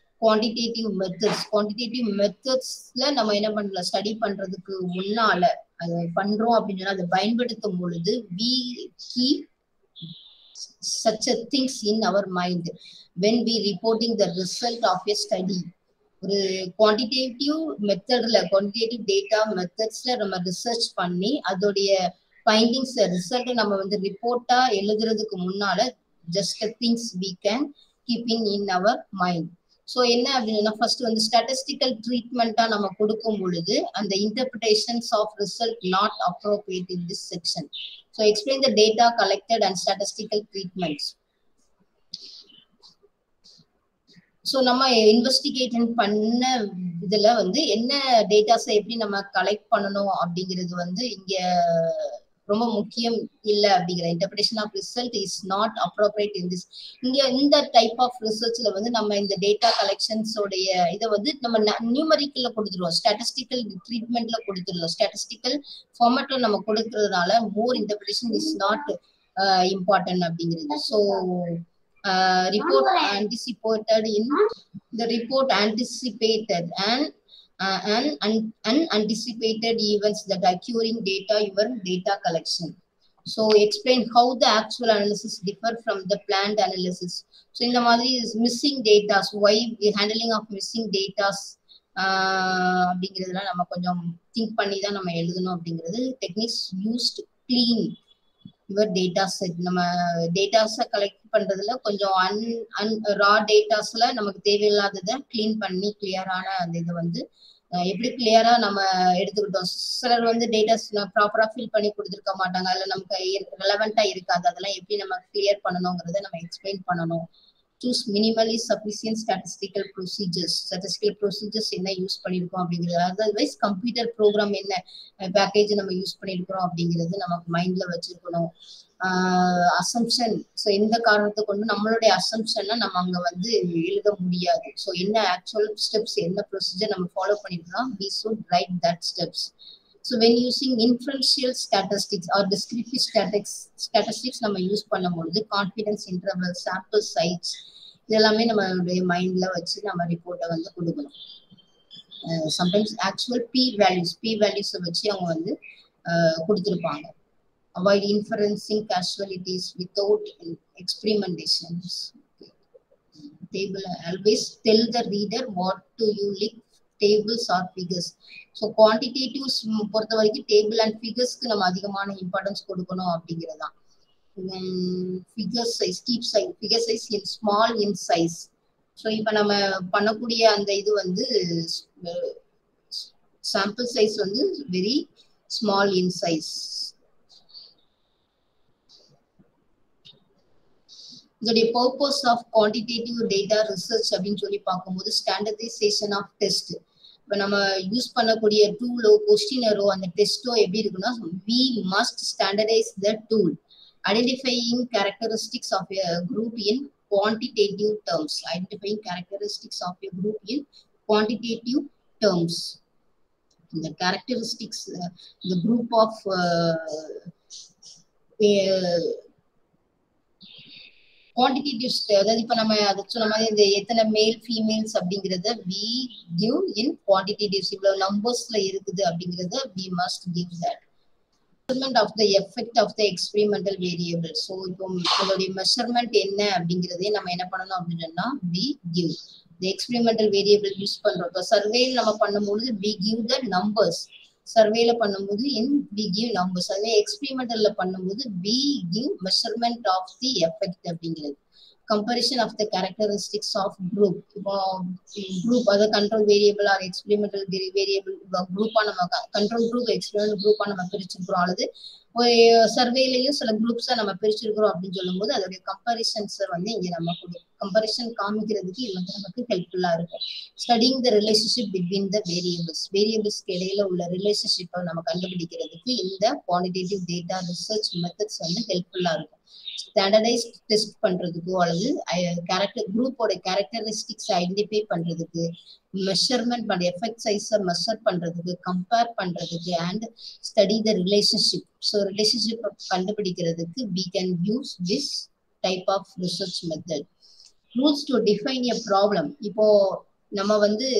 quantitative methods quantitative methodsல நம்ம என்ன பண்ணலாம் study பண்றதுக்கு முன்னால அது பண்றோம் அப்படின்னு சொன்னா அதை பயன்படுத்தும் பொழுது we keep such a things in our mind when we reporting the result of a study ஒரு குவான்டிடேட்டிவ் மெத்தட்ல குவான்டிடேட்டிவ் டேட்டா மெத்தட்ஸ்ல நம்ம ரிசர்ச் பண்ணி அதோடைய ஃபைண்டிங்ஸ் ரிசல்ட் நம்ம வந்து ரிப்போர்ட்டா எழுதுறதுக்கு முன்னால just things we can keeping in our mind so என்ன அப்படின்னா ஃபர்ஸ்ட் வந்து ஸ்டாட்டிஸ்டிக்கல் ட்ரீட்மெண்ட்டா நம்ம கொடுக்கும் பொழுது அந்த interpretations of result not appropriate in this section so explain the data collected and statistical treatments so நம்ம இன்வெஸ்டிகேஷன் பண்ண இதுல வந்து என்ன டேட்டாஸை எப்படி நம்ம கலெக்ட் பண்ணணும் அப்படிங்கிறது வந்து இங்க ரொம்ப முக்கியம் இல்ல அப்படிங்கிற interpretation of result is not appropriate in this இங்க இந்த டைப் ஆஃப் ரிசர்ச்ல வந்து நம்ம இந்த டேட்டா கலெக்ஷன்ஸோடைய இதை வந்து நம்ம நியூமரிக்கல்ல கொடுத்துருவோம் ஸ்டாட்டிஸ்டிக்கல் ட்ரீட்மெண்ட்ல கொடுத்துருவோம் ஸ்டாட்டிஸ்டிக்கல் ஃபார்மேட்ல நம்ம கொடுக்கறதுனால more interpretation is not important அப்படிங்கிறது so uh, report anticipated in the report anticipated and uh, and un- unanticipated events that occurring data your data collection so explain how the actual analysis differ from the planned analysis so இந்த மாதிரி is missing data why the handling of missing data அப்படிங்கிறதுலாம் நம்ம கொஞ்சம் think பண்ணி தான் நம்ம எழுதணும் அப்படிங்கிறது techniques used clean your data set நம்ம டேட்டாஸை கலெக்ட் பண்றதுல கொஞ்சம் அன் அன் ரா டேட்டாஸ்ல நமக்கு தேவையில்லாததை கிளீன் பண்ணி கிளியரான அந்த இதை வந்து எப்படி கிளியரா நம்ம எடுத்துக்கிட்டோம் சிலர் வந்து டேட்டாஸ் ப்ராப்பரா ஃபில் பண்ணி கொடுத்துருக்க மாட்டாங்க அதுல நமக்கு ரெலவெண்டா இருக்காது அதெல்லாம் எப்படி நம்ம கிளியர் பண்ணணுங்கிறத நம்ம எக்ஸ்பிளைன் பண்ணணும் choose minimally sufficient statistical procedures statistical procedures என்ன யூஸ் பண்ணியிருக்கோம் அப்படிங்கிறது அதர்வைஸ் கம்ப்யூட்டர் ப்ரோக்ராம் என்ன பேக்கேஜ் நம்ம யூஸ் பண்ணியிருக்கிறோம் அப்படிங்கிறது நமக்கு மைண்ட்ல வச்சிருக்கணும் அசம்ஷன் ஸோ எந்த காரணத்தை கொண்டு நம்மளுடைய அசம்ஷனை நம்ம அங்க வந்து எழுத முடியாது ஸோ என்ன ஆக்சுவல் ஸ்டெப்ஸ் என்ன ப்ரொசீஜர் நம்ம ஃபாலோ பண்ணிருக்கோம் we should write that steps so when using inferential statistics or descriptive statics statistics நம்ம யூஸ் பண்ணும்பொழுது கான்ஃபிடன்ஸ் இன்டர்வல் சாம்பிள் சைட்ஸ் இதெல்லாமே நம்மளுடைய மைண்ட்ல வச்சு நம்ம ரிப்போர்ட்டை வந்து கொடுக்கணும் sometimes actual p values p வேல்யூஸை வச்சு அவங்க வந்து கொடுத்துருப்பாங்க avoid inferencing casualties without experimentations table always tell the reader what do you like tables or figures so quantitatives பொறுத்த வரைக்கும் டேபிள் அண்ட் ஃபிகர்ஸ்க்கு நம்ம அதிகமான இம்பார்ட்டன்ஸ் கொடுக்கணும் அப்படிங்கிறது தான் figure size keep size figure size in small in size so இப்போ நம்ம பண்ணக்கூடிய அந்த இது வந்து சாம்பிள் சைஸ் வந்து வெரி ஸ்மால் இன் சைஸ் இதோடைய purpose of quantitative data research அப்படின்னு சொல்லி பார்க்கும்போது ஸ்டாண்டர்டைசேஷன் ஆஃப் டெஸ்ட் இப்போ நம்ம யூஸ் பண்ணக்கூடிய டூலோ கொஸ்டினரோ அந்த டெஸ்ட்டோ எப்படி இருக்குன்னா we must standardise the tool identifying characteristics of a group in quantitative terms identifying characteristics of a group in quantitative terms the characteristics uh, the group of uh, quantitative அதாவது இப்ப நம்ம அதை சொன்ன மாதிரி இந்த எத்தனை மேல் ஃபீமேல்ஸ் அப்படிங்கறத வி கிவ் இன் குவான்டிடேட்டிவ்ஸ் இவ்வளவு நம்பர்ஸ்ல இருக்குது அப்படிங்கறத we must give that measurement of the effect of the experimental variable so இப்போ அதோடைய மெஷர்மெண்ட் என்ன அப்படிங்கிறதே நம்ம என்ன பண்ணணும் அப்படின்னு சொன்னா we give the experimental variable use பண்றோம் இப்போ சர்வேல நம்ம பண்ணும்பொழுது வி கிவ் த நம்பர்ஸ் சர்வேல பண்ணும்போது இன் வி கிவ் நம்பர்ஸ் அதே எக்ஸ்பெரிமெண்டல்ல பண்ணும்போது we give measurement of the effect அப்படிங்கிறது comparison of the characteristics of group இப்போ குரூப் அதாவது control variable or experimental variable குரூப்பா நம்ம கண்ட்ரோல் குரூப் எக்ஸ்பெரிமெண்டல் குரூப்பா நம்ம பிரிச்சிருக்கிறோம் அல்லது ஒரு சர்வேலையும் சில குரூப்ஸை நம்ம பிரிச்சிருக்கிறோம் அப்படின்னு சொல்லும்போது அதோடைய கம்பரிஷன்ஸை வந்து இங்க நம்ம கம்பரிஷன் காமிக்கிறதுக்கு இது வந்து நமக்கு ஹெல்ப்ஃபுல்லா இருக்கும் studying the relationship between the variables வேரியபிள்ஸ்க்கு இடையில உள்ள ரிலேஷன்ஷிப்பை நம்ம கண்டுபிடிக்கிறதுக்கு இந்த குவான்டிடேட்டிவ் டேட்டா ரிசர்ச் மெத்தட்ஸ் வந்து ஹெல்ப்ஃபுல்லா இருக்கும் ஸ்டாண்டர்டைஸ் டெஸ்ட் பண்றதுக்கோ அல்லது கேரக்டர் குரூப்போட கேரக்டரிஸ்டிக்ஸ் ஐடென்டிஃபை பண்றதுக்கு மெஷர்மெண்ட் பண்ண எஃபெக்ட் சைஸை மெஷர் பண்றதுக்கு கம்பேர் பண்றதுக்கு and study the relationship so relationship கண்டுபிடிக்கிறதுக்கு we can use this type of research method rules to define a problem இப்போ நம்ம வந்து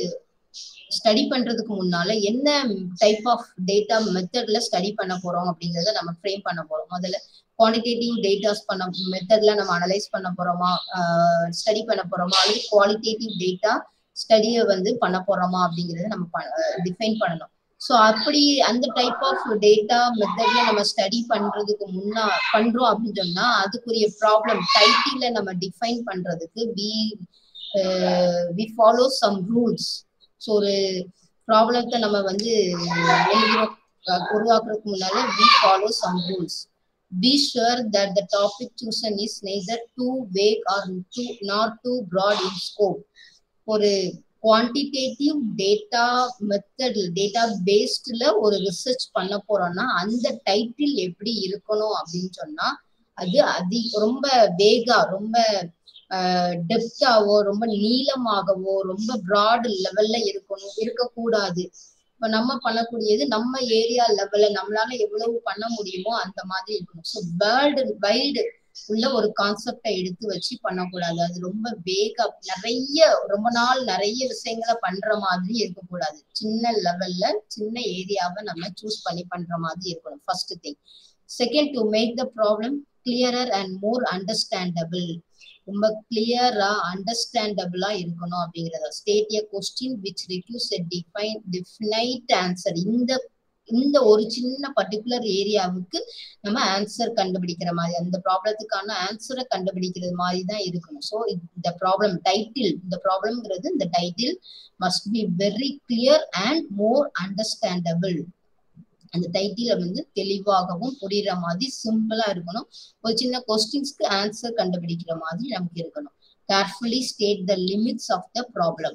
ஸ்டடி பண்றதுக்கு முன்னால என்ன டைப் ஆஃப் டேட்டா மெத்தட்ல ஸ்டடி பண்ண போறோம் அப்படிங்கறத நம்ம ஃப்ரேம் பண்ண போறோம் முதல்ல குவான்டிடேட்டிவ் டேட்டாஸ் பண்ண மெத்தட்ல நம்ம அனலைஸ் பண்ண போறோமா ஸ்டடி பண்ண போறோமா அல்லது குவாலிட்டேட்டிவ் டேட்டா ஸ்டடியை வந்து பண்ண போறோமா அப்படிங்கறத நம்ம டிஃபைன் பண்ணணும் ஸோ அப்படி அந்த டைப் ஆஃப் டேட்டா மெத்தட்ல நம்ம ஸ்டடி பண்றதுக்கு முன்னா பண்றோம் அப்படின்னு சொன்னா அதுக்குரிய ப்ராப்ளம் டைட்டில நம்ம டிஃபைன் பண்றதுக்கு we we follow some rules so ஒரு ப்ராப்ளத்தை நம்ம வந்து எழுதுறோம் உருவாக்குறதுக்கு முன்னால we follow some rules be sure that the topic chosen is neither too vague or too not too broad in scope ஒரு குவான்டிடேட்டிவ் டேட்டா மெத்தட் டேட்டா பேஸ்ட்ல ஒரு ரிசர்ச் பண்ண போறோம்னா அந்த டைட்டில் எப்படி இருக்கணும் அப்படின்னு சொன்னா அது அதி ரொம்ப வேகா ரொம்ப டெப்தாவோ ரொம்ப நீளமாகவோ ரொம்ப ப்ராட் லெவல்ல இருக்கணும் இருக்கக்கூடாது இப்ப நம்ம பண்ணக்கூடியது நம்ம ஏரியா லெவல்ல நம்மளால எவ்வளவு பண்ண முடியுமோ அந்த மாதிரி இருக்கணும் ஸோ வேர்ல்டு வைல்டு உள்ள ஒரு கான்செப்டை எடுத்து வச்சு பண்ணக்கூடாது அது ரொம்ப வேகா நிறைய ரொம்ப நாள் நிறைய விஷயங்களை பண்ற மாதிரி இருக்கக்கூடாது சின்ன லெவல்ல சின்ன ஏரியாவை நம்ம சூஸ் பண்ணி பண்ற மாதிரி இருக்கணும் first thing second to make the problem clearer and more understandable ரொம்ப கிளியரா அண்டர்ஸ்டாண்டபிளா இருக்கணும் அப்படிங்கறத state a question which requires a define definite answer இந்த இந்த ஒரு சின்ன பர்டிகுலர் ஏரியாவுக்கு நம்ம ஆன்சர் கண்டுபிடிக்கிற மாதிரி அந்த ப்ராப்ளத்துக்கான ஆன்சரை கண்டுபிடிக்கிறது மாதிரி தான் இருக்கணும் ஸோ இந்த ப்ராப்ளம் டைட்டில் இந்த ப்ராப்ளம்ங்கிறது இந்த title must be very clear and more understandable அந்த டைட்டில வந்து தெளிவாகவும் புரியுற மாதிரி சிம்பிளா இருக்கணும் ஒரு சின்ன கொஸ்டின்ஸ்க்கு ஆன்சர் கண்டுபிடிக்கிற மாதிரி நமக்கு இருக்கணும் carefully state the limits of the problem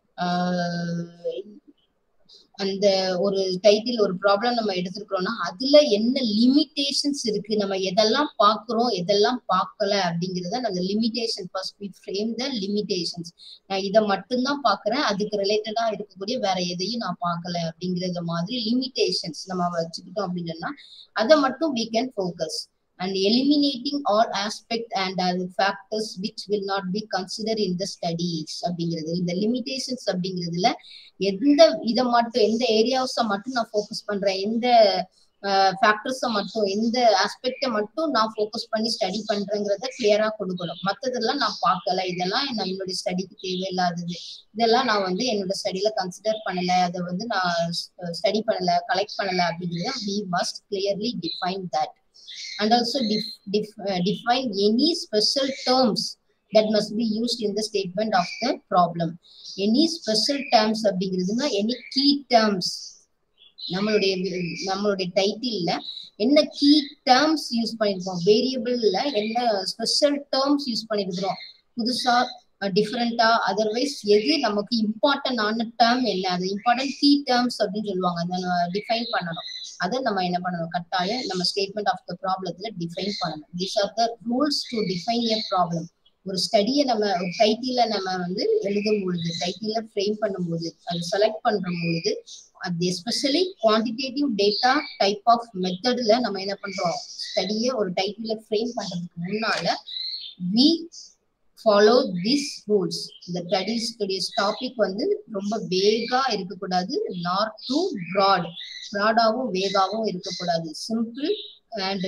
அந்த ஒரு டைட்டில் ஒரு ப்ராப்ளம் நம்ம எடுத்திருக்கிறோம்னா அதுல என்ன லிமிடேஷன்ஸ் இருக்கு நம்ம எதெல்லாம் பாக்குறோம் எதெல்லாம் பார்க்கல அப்படிங்கறத அந்த limitation first we frame the limitations நான் இதை மட்டும்தான் பாக்குறேன் அதுக்கு ரிலேட்டடா இருக்கக்கூடிய வேற எதையும் நான் பார்க்கல அப்படிங்கறத மாதிரி லிமிடேஷன்ஸ் நம்ம வச்சுக்கிட்டோம் அப்படின்னு சொன்னா அதை மட்டும் we can focus and eliminating all aspect and other factors which will not be considered in the studies அப்படிங்கிறது இந்த லிமிடேஷன்ஸ் அப்படிங்கிறதுல எந்த இதை மட்டும் எந்த ஏரியாஸை மட்டும் நான் ஃபோக்கஸ் பண்றேன் எந்த ஃபேக்டர்ஸை மட்டும் எந்த ஆஸ்பெக்டை மட்டும் நான் ஃபோக்கஸ் பண்ணி ஸ்டடி பண்றேங்கிறத கிளியரா கொடுக்கணும் மற்றதெல்லாம் நான் பார்க்கல இதெல்லாம் நான் என்னுடைய ஸ்டடிக்கு தேவையில்லாதது இதெல்லாம் நான் வந்து என்னோட ஸ்டடியில கன்சிடர் பண்ணல அதை வந்து நான் ஸ்டடி பண்ணல கலெக்ட் பண்ணல அப்படிங்கிறத we must clearly define that and also def, def, uh, define any special terms that must be used in the statement of the problem. Any special terms அப்படிங்கிறதுனா any key terms நம்மளுடைய நம்மளுடைய டைட்டில்ல என்ன key terms use பண்ணிருக்கோம் வேரியபிள்ல என்ன special terms use பண்ணிருக்கிறோம் புதுசா டிஃப்ரெண்டா otherwise எது நமக்கு இம்பார்ட்டன்டான டேர்ம் என்ன அது இம்பார்ட்டன்ட் கீ டேர்ம்ஸ் அப்படின்னு சொல்லுவாங்க அதை டிஃபைன் பண்ணணும் அதை நம்ம என்ன பண்ணணும் கட்டாயம் நம்ம ஸ்டேட்மெண்ட் ஆஃப் த ப்ராப்ளத்துல டிஃபைன் பண்ணணும் these are the rules to define a problem ஒரு ஸ்டடியை நம்ம ஒரு டைட்டில நம்ம வந்து எழுதும் பொழுது டைட்டில ஃப்ரேம் பண்ணும்போது அது செலக்ட் பண்ற பொழுது அது especially quantitative data type of மெத்தட்ல நம்ம என்ன பண்றோம் ஸ்டடியை ஒரு டைட்டில ஃப்ரேம் பண்றதுக்கு முன்னால வி ஃபாலோ திஸ் ரூல்ஸ் இந்த ஸ்டடிஸ் ஸ்டடிஸ் டாபிக் வந்து ரொம்ப வேகா இருக்கக்கூடாது நாட் டூ ப்ராட் ப்ராடாவும் வேகாவும் இருக்கக்கூடாது simple and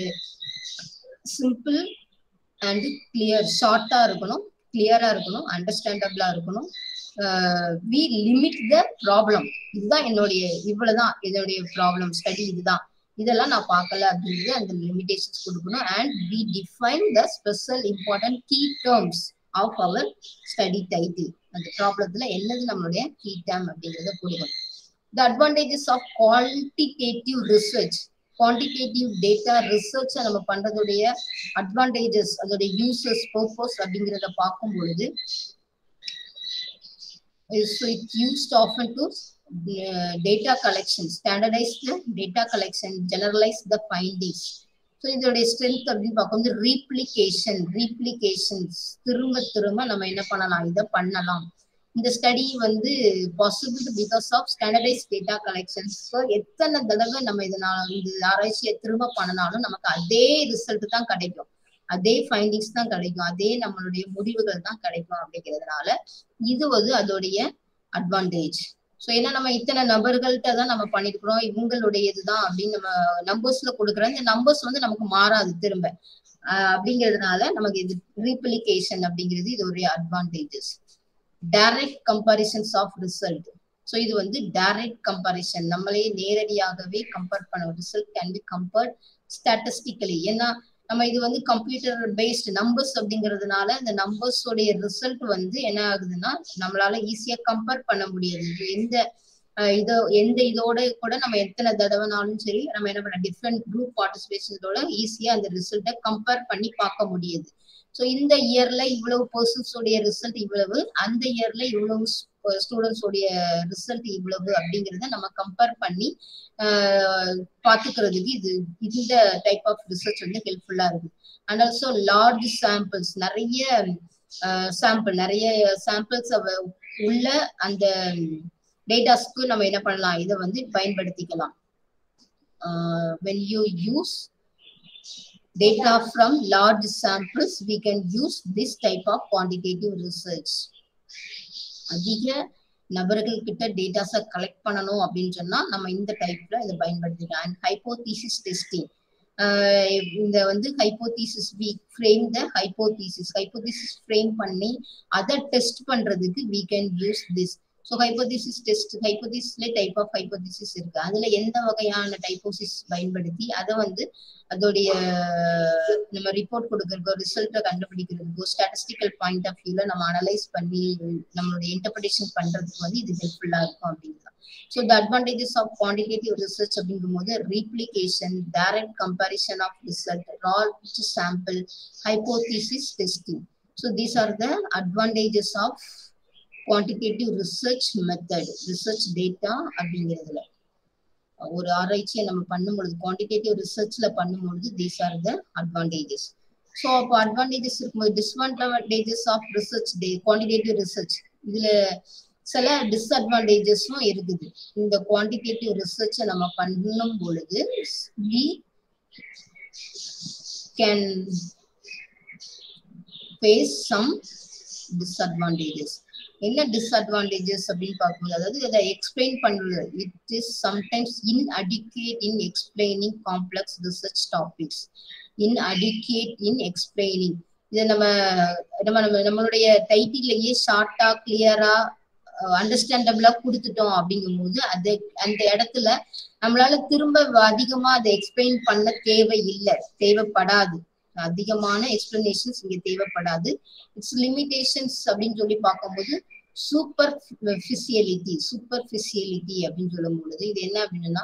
simple and clear ஷார்ட்டா இருக்கணும் கிளியரா இருக்கணும் அண்டர்ஸ்டாண்டபிளா இருக்கணும் வி லிமிட் த ப்ராப்ளம் இதுதான் என்னுடைய இவ்வளவுதான் என்னுடைய ப்ராப்ளம் ஸ்டடி இதுதான் இதெல்லாம் நான் பார்க்கல அப்படிங்கிறது அந்த லிமிடேஷன்ஸ் கொடுக்கணும் and we define the special important key terms of our study title அந்த ப்ராப்ளத்துல என்னது நம்மளுடைய கீ டேர்ம் அப்படிங்கிறத கொடுக்கணும் the advantages of qualitative research quantitative data research நம்ம பண்றதுடைய அட்வான்டேஜஸ் அதோடைய யூசஸ் பர்பஸ் அப்படிங்கிறத பார்க்கும் பொழுது so it used often to uh, data collection standardize the data collection generalize the findings so இதோடைய ஸ்ட்ரென்த் அப்படின்னு பார்க்கும்போது ரீப்ளிகேஷன் ரீப்ளிகேஷன்ஸ் திரும்ப திரும்ப நம்ம என்ன பண்ணலாம் இதை பண்ணலாம் இந்த ஸ்டடி வந்து possible because of standardise data collections so எத்தனை தடவை நம்ம இதை நான் இந்த ஆராய்ச்சியை திரும்ப பண்ணினாலும் நமக்கு அதே ரிசல்ட் தான் கிடைக்கும் அதே ஃபைண்டிங்ஸ் தான் கிடைக்கும் அதே நம்மளுடைய முடிவுகள் தான் கிடைக்கும் அப்படிங்கிறதுனால இது வந்து அதோடைய அட்வான்டேஜ் ஸோ ஏன்னா நம்ம இத்தனை நபர்கள்ட்ட தான் நம்ம பண்ணிருக்கிறோம் இவங்களுடைய இதுதான் அப்படின்னு நம்ம நம்பர்ஸ்ல கொடுக்குற இந்த நம்பர்ஸ் வந்து நமக்கு மாறாது திரும்ப அப்படிங்கிறதுனால நமக்கு இது ரீப்ளிகேஷன் அப்படிங்கிறது இது ஒரு advantages direct comparisons of result so இது வந்து டைரக்ட் கம்பாரிசன் நம்மளே நேரடியாகவே கம்பேர் பண்ண result can be compared statistically ஏன்னா நம்ம இது வந்து கம்ப்யூட்டர் பேஸ்ட் நம்பர்ஸ் அப்படிங்கிறதுனால இந்த நம்பர்ஸோடைய ரிசல்ட் வந்து என்ன ஆகுதுன்னா நம்மளால ஈஸியா கம்பேர் பண்ண முடியாது எந்த இதோ எந்த இதோட கூட நம்ம எத்தனை தடவைனாலும் சரி நம்ம என்ன பண்ண டிஃப்ரெண்ட் குரூப் பார்ட்டிசிபேஷனோட ஈஸியா அந்த ரிசல்ட்டை கம்பேர் பண்ணி பார்க்க முடியுது ஸோ இந்த இயர்ல இவ்வளவு பர்சன்ஸோடைய ரிசல்ட் இவ்வளவு அந்த இயர்ல இவ்வளவு ஸ்டூடெண்ட்ஸோடைய ரிசல்ட் இவ்வளவு அப்படிங்கிறத நம்ம கம்பேர் பண்ணி பார்த்துக்கிறதுக்கு இது இந்த டைப் ஆஃப் ரிசர்ச் வந்து ஹெல்ப்ஃபுல்லா இருக்கு அண்ட் ஆல்சோ லார்ஜ் சாம்பிள்ஸ் நிறைய சாம்பிள் நிறைய சாம்பிள்ஸ் உள்ள அந்த டேட்டாஸ்க்கு நம்ம என்ன பண்ணலாம் இதை வந்து பயன்படுத்திக்கலாம் when you use data from large samples we can use this type of quantitative research அதிக நபர்கள் கிட்ட டேட்டாஸை கலெக்ட் பண்ணணும் அப்படின்னு சொன்னா நம்ம இந்த டைப்ல இதை பயன்படுத்திக்கலாம் அண்ட் ஹைப்போதீசிஸ் டெஸ்டிங் இந்த வந்து hypothesis we frame the hypothesis hypothesis frame பண்ணி அதை டெஸ்ட் பண்றதுக்கு we can use this so hypothesis test ஹைப்போதிசிஸ்ல டைப் ஆஃப் ஹைப்போதிசிஸ் இருக்கு அதுல எந்த வகையான டைப்போசிஸ் பயன்படுத்தி அதை வந்து அதோடைய நம்ம ரிப்போர்ட் கொடுக்கறதுக்கோ ரிசல்ட்டை கண்டுபிடிக்கிறதுக்கோ ஸ்டாட்டிஸ்டிக்கல் பாயிண்ட் ஆஃப் வியூல நம்ம அனலைஸ் பண்ணி நம்மளுடைய இன்டர்பிரேஷன் பண்றதுக்கு வந்து இது ஹெல்ப்ஃபுல்லா இருக்கும் அப்படிங்கிறது so the advantages of quantitative research அப்படிங்கும் போது replication direct comparison of result large sample hypothesis testing so these are the advantages of quantitative research method research data அப்படிங்கிறதுல ஒரு ஆராய்ச்சியை நம்ம பண்ணும்பொழுது குவான்டிடேட்டிவ் ரிசர்ச்ல பண்ணும்பொழுது these are the advantages so அப்போ அட்வான்டேஜஸ் இருக்கும்போது disadvantages of research the quantitative research இதுல சில டிஸ்அட்வான்டேஜஸும் இருக்குது இந்த குவான்டிடேட்டிவ் ரிசர்ச்சை நம்ம பண்ணும் பொழுது we can face some disadvantages என்ன டிஸ்அட்வான்டேஜஸ் அப்படின்னு பார்க்கும்போது அதாவது இதை எக்ஸ்பிளைன் பண்றது it is sometimes inadequate in explaining complex research topics inadequate in explaining இதை நம்ம நம்ம நம்ம நம்மளுடைய டைட்டிலேயே ஷார்ட்டா கிளியரா அண்டர்ஸ்டாண்டபிளா கொடுத்துட்டோம் அப்படிங்கும் போது அது அந்த இடத்துல நம்மளால திரும்ப அதிகமா அதை எக்ஸ்பிளைன் பண்ண தேவை இல்லை தேவைப்படாது அதிகமான எக்ஸ்பிளனேஷன்ஸ் இங்க தேவைப்படாது இட்ஸ் லிமிடேஷன்ஸ் அப்படின்னு சொல்லி பார்க்கும்போது சூப்பர் ஃபிசியலிட்டி சூப்பர் ஃபிசியலிட்டி அப்படின்னு சொல்லும் பொழுது இது என்ன அப்படின்னா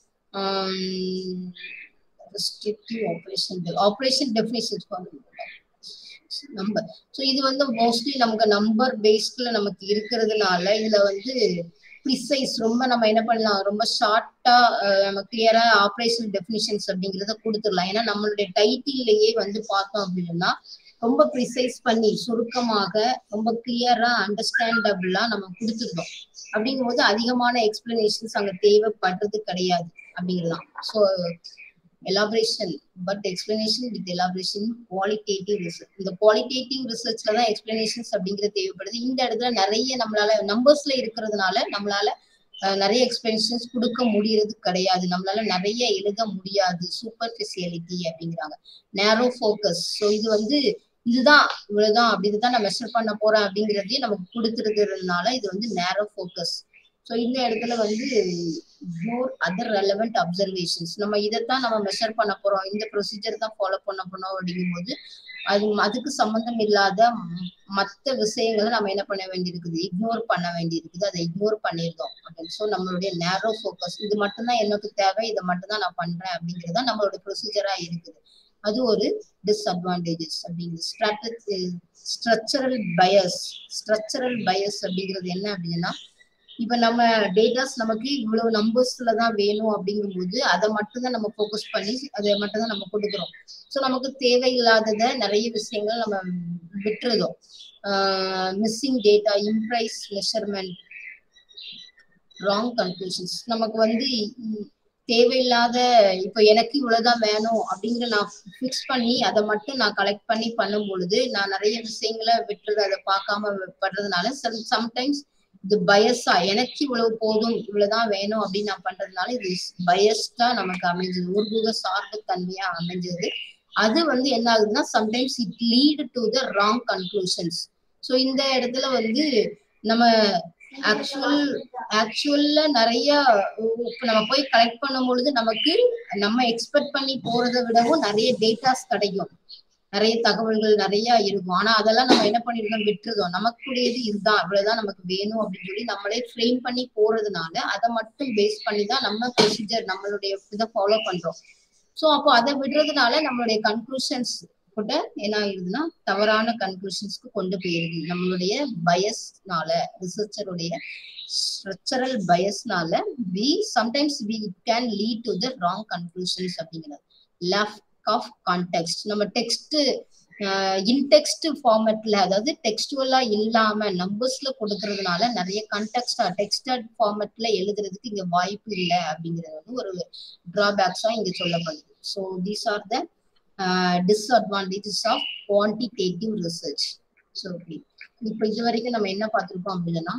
restrictive operation operation definitions number so இது வந்து மோஸ்ட்லி நமக்கு நம்பர் பேஸ்ட்ல நமக்கு இருக்கிறதுனால இதுல வந்து ப்ரிசைஸ் ரொம்ப நம்ம என்ன பண்ணலாம் ரொம்ப ஷார்ட்டா நம்ம கிளியரா ஆப்ரேஷன் டெஃபினிஷன்ஸ் அப்படிங்கிறத கொடுத்துடலாம் ஏன்னா நம்மளுடைய டைட்டில்லையே வந்து பார்த்தோம் அப்படின்னா ரொம்ப ப்ரிசைஸ் பண்ணி சுருக்கமாக ரொம்ப கிளியரா அண்டர்ஸ்டாண்டபிளா நம்ம கொடுத்துருந்தோம் அப்படிங்கும்போது அதிகமான எக்ஸ்பிளனேஷன்ஸ் அங்க தேவைப்படுறது கிடையாது அப்படிங்கலாம் so elaboration but explanation with elaboration qualitative research இந்த குவாலிட்டேட்டிவ் ரிசர்ச்ல தான் எக்ஸ்பிளனேஷன்ஸ் அப்படிங்கிறது தேவைப்படுது இந்த இடத்துல நிறைய நம்மளால நம்பர்ஸ்ல இருக்கிறதுனால நம்மளால நிறைய எக்ஸ்பிளனேஷன்ஸ் கொடுக்க முடியறது கிடையாது நம்மளால நிறைய எழுத முடியாது சூப்பர்ஃபிசியலிட்டி அப்படிங்கிறாங்க நேரோ ஃபோக்கஸ் ஸோ இது வந்து இதுதான் இவ்வளவுதான் அப்படி இதுதான் நான் மெஷர் பண்ண போறேன் அப்படிங்கிறதையும் நமக்கு கொடுத்துருக்கிறதுனால இது வந்து நேரோ ஃபோக்கஸ் ஸோ இந்த இடத்துல வந்து இக்னோர் அதர் ரெலவெண்ட் அப்சர்வேஷன்ஸ் நம்ம இதைத்தான் நம்ம மெஷர் பண்ண போறோம் இந்த ப்ரொசீஜர் தான் ஃபாலோ பண்ண போறோம் அப்படிங்கும் போது அது அதுக்கு சம்பந்தம் இல்லாத மற்ற விஷயங்களை நம்ம என்ன பண்ண வேண்டியிருக்குது இக்னோர் பண்ண வேண்டியிருக்குது அதை இக்னோர் பண்ணியிருந்தோம் அப்படின்னு ஸோ நம்மளுடைய நேரோ ஃபோக்கஸ் இது மட்டும்தான் எனக்கு தேவை இதை மட்டும்தான் நான் பண்றேன் அப்படிங்கிறது தான் நம்மளோட ப்ரொசீஜரா இருக்குது அது ஒரு டிஸ்அட்வான்டேஜஸ் அப்படிங்கிறது strategy structural bias structural bias அப்படிங்கிறது என்ன அப்படின்னா இப்ப நம்ம டேட்டாஸ் நமக்கு இவ்வளவு நம்பர்ஸ்ல தான் வேணும் அப்படிங்கும்போது அதை மட்டும் தான் நம்ம ஃபோக்கஸ் பண்ணி அதை மட்டும் தான் நம்ம கொடுக்குறோம் ஸோ நமக்கு தேவையில்லாதத நிறைய விஷயங்கள் நம்ம விட்டுறதும் missing data imprecise measurement wrong conclusions நமக்கு வந்து தேவையில்லாத இப்ப எனக்கு இவ்வளவுதான் வேணும் அப்படிங்கிற நான் ஃபிக்ஸ் பண்ணி அதை மட்டும் நான் கலெக்ட் பண்ணி பண்ணும் பொழுது நான் நிறைய விஷயங்களை விட்டுறது அதை பார்க்காம படுறதுனால சம்டைம்ஸ் இது பயஸா எனக்கு இவ்வளவு போதும் இவ்வளவுதான் வேணும் அப்படின்னு நான் பண்றதுனால இது பயஸ்டா நமக்கு அமைஞ்சது உருகுக சார்பு தன்மையா அமைஞ்சது அது வந்து என்ன ஆகுதுன்னா sometimes it lead to the wrong conclusions so இந்த இடத்துல வந்து நம்ம ஆக்சுவல் ஆக்சுவல்ல நிறைய இப்ப நம்ம போய் கலெக்ட் பண்ணும் பொழுது நமக்கு நம்ம எக்ஸ்பெக்ட் பண்ணி போறதை விடவும் நிறைய டேட்டாஸ் கிடைக்கும் நிறைய தகவல்கள் நிறைய இருக்கும் ஆனா அதெல்லாம் நம்ம என்ன பண்ணிருக்கோம் விட்டுருதோம் நமக்குடையது இதுதான் இவ்வளவுதான் நமக்கு வேணும் அப்படின்னு சொல்லி நம்மளே ஃப்ரேம் பண்ணி போறதுனால அதை மட்டும் பேஸ் பண்ணி தான் நம்ம ப்ரொசீஜர் நம்மளுடைய இதை ஃபாலோ பண்றோம் ஸோ அப்போ அதை விடுறதுனால நம்மளுடைய கன்க்ளூஷன்ஸ் கூட என்ன ஆகுதுன்னா தவறான கன்க்ளூஷன்ஸ்க்கு கொண்டு போயிருது நம்மளுடைய பயஸ்னால ரிசர்ச்சருடைய ஸ்ட்ரக்சரல் பயஸ்னால we sometimes we can lead to the wrong conclusions அப்படிங்கிறது லேக் ஆஃப் கான்டெக்ட் நம்ம டெக்ஸ்ட் இன்டெக்ஸ்ட் ஃபார்மேட்ல அதாவது டெக்ஸ்டுவலா இல்லாம நம்பர்ஸ்ல கொடுக்கறதுனால நிறைய கண்டெக்ஸ்டா டெக்ஸ்டட் ஃபார்மேட்ல எழுதுறதுக்கு இங்க வாய்ப்பு இல்லை அப்படிங்கிறது வந்து ஒரு டிராபேக்ஸா இங்க சொல்லப்படுது so these are the disadvantages of quantitative research so இப்போ இது வரைக்கும் நம்ம என்ன பார்த்துருக்கோம் அப்படின்னா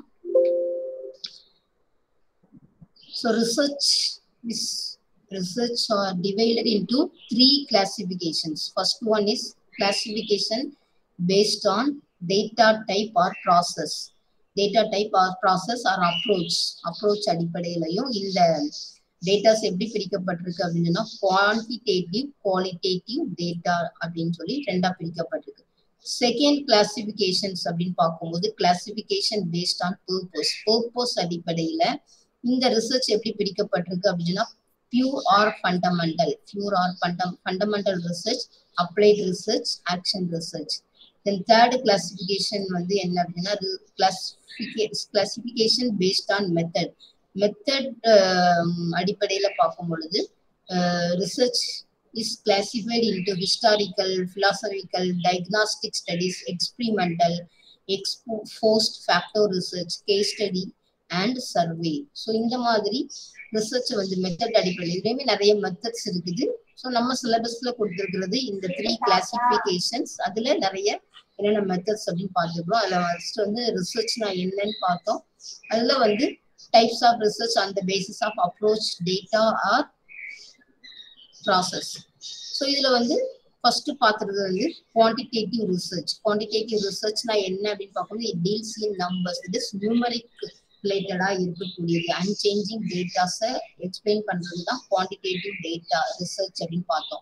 so research is research are divided into three classifications. First one is classification based on data type or process. Data type or process or approach. Approach அடிப்படையிலையும் இந்த datas எப்படி பிரிக்கப்பட்டிருக்கு அப்படின்னா குவான்டிடேட்டிவ் குவாலிட்டேட்டிவ் டேட்டா அப்படின்னு சொல்லி ரெண்டா பிரிக்கப்பட்டிருக்கு செகண்ட் கிளாசிபிகேஷன்ஸ் அப்படின்னு பார்க்கும்போது classification based on purpose purpose அடிப்படையில இந்த ரிசர்ச் எப்படி பிரிக்கப்பட்டிருக்கு அப்படின்னா pure or fundamental pure or fundam fundamental research applied research action research then third classification வந்து என்ன அப்படின்னா classification based on method method அடிப்படையில பார்க்கும் பொழுது research is classified into historical philosophical diagnostic studies experimental exposed factor research case study and survey so இந்த மாதிரி research வந்து method அடிப்படையில் இதுலேயுமே நிறைய மெத்தட்ஸ் இருக்குது ஸோ நம்ம சிலபஸ்ல கொடுத்துருக்கிறது இந்த த்ரீ கிளாசிபிகேஷன்ஸ் அதுல நிறைய என்னென்ன மெத்தட்ஸ் அப்படின்னு பார்த்துக்கிறோம் அதுல ஃபர்ஸ்ட் வந்து ரிசர்ச்னா என்னன்னு பார்த்தோம் அதுல வந்து types of research on the basis of approach data or process so இதுல வந்து ஃபர்ஸ்ட் பார்த்துறது வந்து குவான்டிடேட்டிவ் ரிசர்ச் குவான்டிடேட்டிவ் ரிசர்ச்னா என்ன அப்படின்னு பார்க்கும்போது it deals in numbers it is numeric ரிலேட்டடா இருக்கக்கூடியது அன்சேஞ்சிங் டேட்டாஸை எக்ஸ்பிளைன் பண்றது தான் குவான்டிடேட்டிவ் டேட்டா ரிசர்ச் அப்படின்னு பார்த்தோம்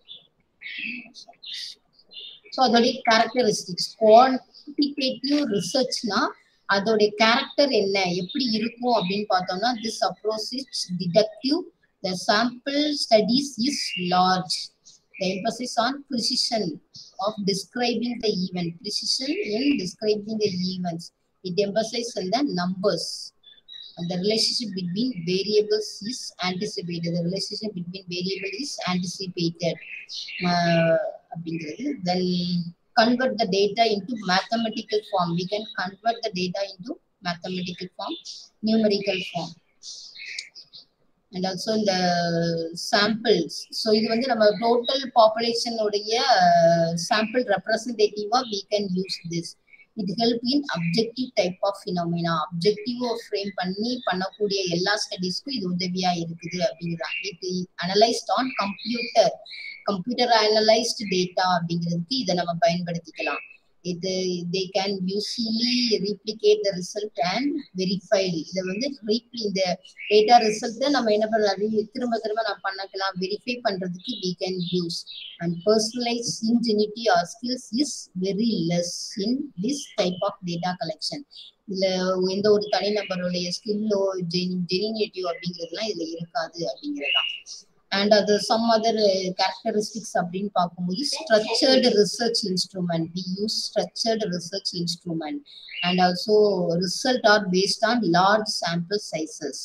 ஸோ அதோடைய கேரக்டரிஸ்டிக்ஸ் குவான்டிடேட்டிவ் ரிசர்ச்னா அதோடைய கேரக்டர் என்ன எப்படி இருக்கும் அப்படின்னு பார்த்தோம்னா this approach is deductive the sample studies is large the emphasis on precision of describing the event precision in describing the events it emphasizes on the numbers and the relationship between variables is anticipated the relationship between variable is anticipated uh, then convert the data into mathematical form we can convert the data into mathematical form numerical form and also இந்த samples so இது வந்து நம்ம total பாப்புலேஷனுடைய sample ரெப்ரசன்டேட்டிவா we can use this it help in objective type of phenomena objective frame பண்ணி பண்ணக்கூடிய எல்லா ஸ்டடீஸ்க்கும் இது உதவியா இருக்குது அப்படிங்கிறாங்க it analysed on computer computer analysed data அப்படிங்கிறதுக்கு இதை நம்ம பயன்படுத்திக்கலாம் இது they can usually replicate the result and verified இதை வந்து ரீப்ளி இந்த டேட்டா ரிசல்ட்டை நம்ம என்ன பண்ணலாம் திரும்ப திரும்ப நம்ம பண்ணிக்கலாம் வெரிஃபை பண்றதுக்கு we can use and personalise ingenuity or skills is very less in this type of data collection இதுல எந்த ஒரு தனிநபருடைய ஸ்கில்லோ ஜெனினேட்டிவ் அப்படிங்கிறதுலாம் இதுல இருக்காது அப்படிங்கிறதுதான் அண்ட் அது சம் அதர் கேரக்டரிஸ்டிக்ஸ் அப்படின்னு பார்க்கும்போது structured research instrument we use structured research instrument and also result are based on large sample sizes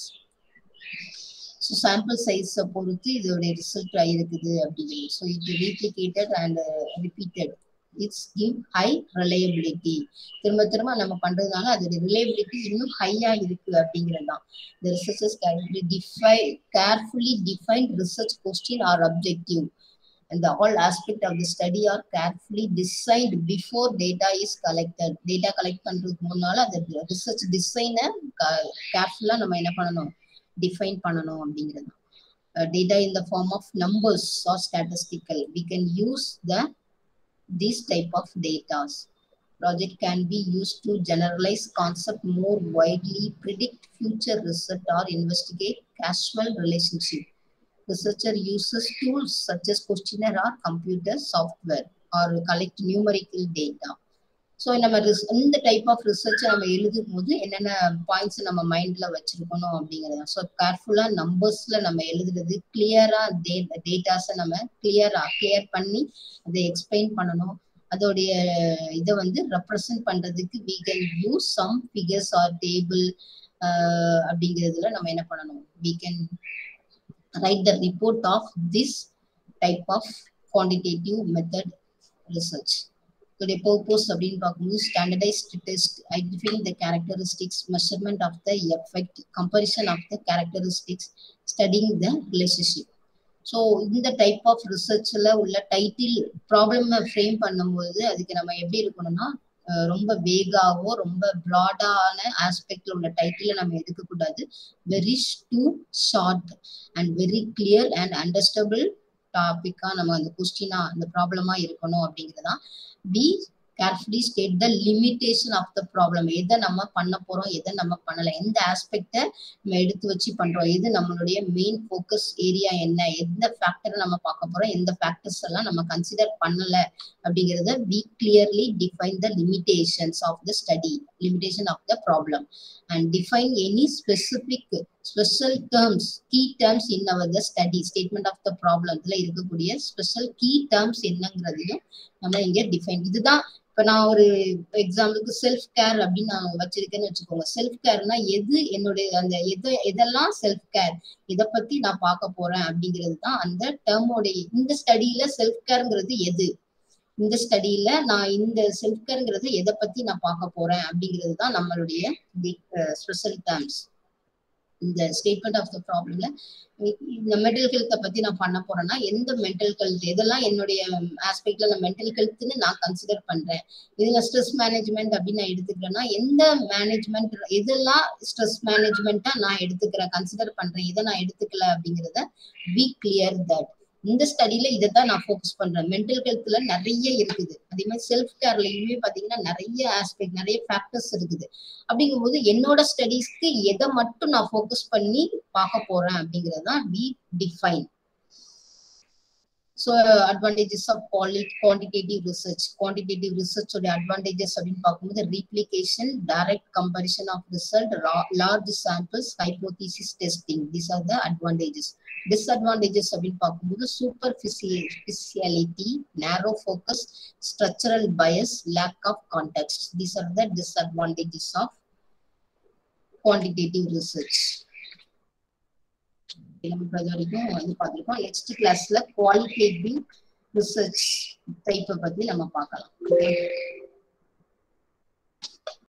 so sample சைஸை பொறுத்து இதோடைய ரிசல்ட் இருக்குது அப்படிங்கிறது ஸோ இது replicated and repeated it's give high reliability திரும்ப திரும்ப நம்ம பண்றதுனால அதோட ரிலையபிலிட்டி இன்னும் ஹையா இருக்கு அப்படிங்கிறது தான் the researchers carefully define carefully defined research question or objective and the all aspect of the study are carefully designed before data is collected data collect பண்றதுக்கு முன்னால அந்த ரிசர்ச் டிசைனை கேர்ஃபுல்லா நம்ம என்ன பண்ணணும் டிஃபைன் பண்ணணும் அப்படிங்கிறது data in the form of numbers or statistical we can use the these type of data project can be used to generalize concept more widely predict future result or investigate causal relationship researcher uses tools such as questionnaire or computer software or collect numerical data so நம்ம ரிஸ் இந்த type of research நம்ம எழுதும் போது என்னென்ன points நம்ம மைண்ட்ல வச்சிருக்கணும் அப்படிங்கிறது ஸோ கேர்ஃபுல்லா நம்பர்ஸ்ல நம்ம எழுதுறது கிளியரா டேட்டாஸை நம்ம கிளியரா கிளியர் பண்ணி அதை எக்ஸ்பிளைன் பண்ணணும் அதோடைய இதை வந்து ரெப்ரசன்ட் பண்றதுக்கு we can use some figures or table அப்படிங்கிறதுல நம்ம என்ன பண்ணணும் we can write the report of this type of quantitative method research இதோடைய பர்பஸ் அப்படின்னு பார்க்கும்போது standardised test identifying the characteristics measurement of the effect comparison of the characteristics studying the relationship so இந்த type of ரிசர்ச்ல உள்ள title problem frame பண்ணும்போது அதுக்கு நம்ம எப்படி இருக்கணும்னா ரொம்ப வேகாவோ ரொம்ப ப்ராடான ஆஸ்பெக்ட்ல உள்ள டைட்டில நம்ம எடுக்கக்கூடாது very too short and very clear and understandable டாபிக்கா நம்ம அந்த கொஸ்டினா அந்த ப்ராப்ளமா இருக்கணும் அப்படிங்கிறதான் we carefully state the limitation of the problem எதை நம்ம பண்ண போறோம் எதை நம்ம பண்ணல எந்த ஆஸ்பெக்டை நம்ம எடுத்து வச்சு பண்றோம் எது நம்மளுடைய மெயின் ஃபோக்கஸ் ஏரியா என்ன எந்த ஃபேக்டரை நம்ம பார்க்க போறோம் எந்த ஃபேக்டர்ஸ் எல்லாம் நம்ம கன்சிடர் பண்ணல அப்படிங்கிறத we clearly define the limitations of the study limitation of the problem and define any specific special terms key terms in our the study statement of the ப்ராப்ளம்ல இருக்கக்கூடிய ஸ்பெஷல் கீ டேர்ம்ஸ் என்னங்கிறதையும் நம்ம இங்க define இதுதான் இப்ப நான் ஒரு எக்ஸாம்பிளுக்கு self care அப்படின்னு நான் வச்சிருக்கேன்னு வச்சுக்கோங்க செல்ஃப் கேர்னா எது என்னுடைய அந்த எது எதெல்லாம் செல்ஃப் கேர் இதை பத்தி நான் பார்க்க போறேன் அப்படிங்கிறது தான் அந்த டேர்மோடைய இந்த ஸ்டடியில செல்ஃப் கேர்ங்கிறது எது இந்த ஸ்டடியில நான் இந்த செல்ஃப் கேர்ங்கிறது எதை பத்தி நான் பார்க்க போறேன் அப்படிங்கிறது தான் நம்மளுடைய ஸ்பெஷல் டேர்ம்ஸ் இந்த ஸ்டேட்மெண்ட் ஆஃப் த ப்ராப்ளம்ல இந்த மென்டல் ஹெல்த்தை பத்தி நான் பண்ண போறேன்னா எந்த மென்டல் ஹெல்த் இதெல்லாம் என்னுடைய ஆஸ்பெக்ட்ல நான் மென்டல் ஹெல்த்னு நான் கன்சிடர் பண்றேன் இதுல ஸ்ட்ரெஸ் மேனேஜ்மெண்ட் அப்படின்னு நான் எடுத்துக்கிறேன்னா எந்த மேனேஜ்மெண்ட் இதெல்லாம் ஸ்ட்ரெஸ் மேனேஜ்மெண்ட்டா நான் எடுத்துக்கிறேன் கன்சிடர் பண்றேன் இதை நான் எடுத்துக்கல அப்படிங்கிறத வி கிளியர் தட் இந்த ஸ்டடியில இதை தான் நான் ஃபோக்கஸ் பண்றேன் மென்டல் ஹெல்த்ல நிறைய இருக்குது அதே மாதிரி செல்ஃப் கேர்லயுமே பாத்தீங்கன்னா நிறைய ஆஸ்பெக்ட் நிறைய ஃபேக்டர்ஸ் இருக்குது அப்படிங்கும்போது என்னோட ஸ்டடீஸ்க்கு எதை மட்டும் நான் ஃபோக்கஸ் பண்ணி பார்க்க போறேன் அப்படிங்கிறது தான் we define so advantages of quali quantitative research quantitative ரிசர்ச்சோட அட்வான்டேஜஸ் அப்படின்னு பார்க்கும்போது replication direct comparison of result large samples hypothesis testing this are the advantages disadvantages அப்படின்னு பார்க்கும்போது superficiality narrow focus structural bias lack of context these are the disadvantages of quantitative research நம்ம இது வரைக்கும் வந்து பார்த்துருக்கோம் next கிளாஸ்ல qualitative research டைப்பை பத்தி நம்ம பார்க்கலாம்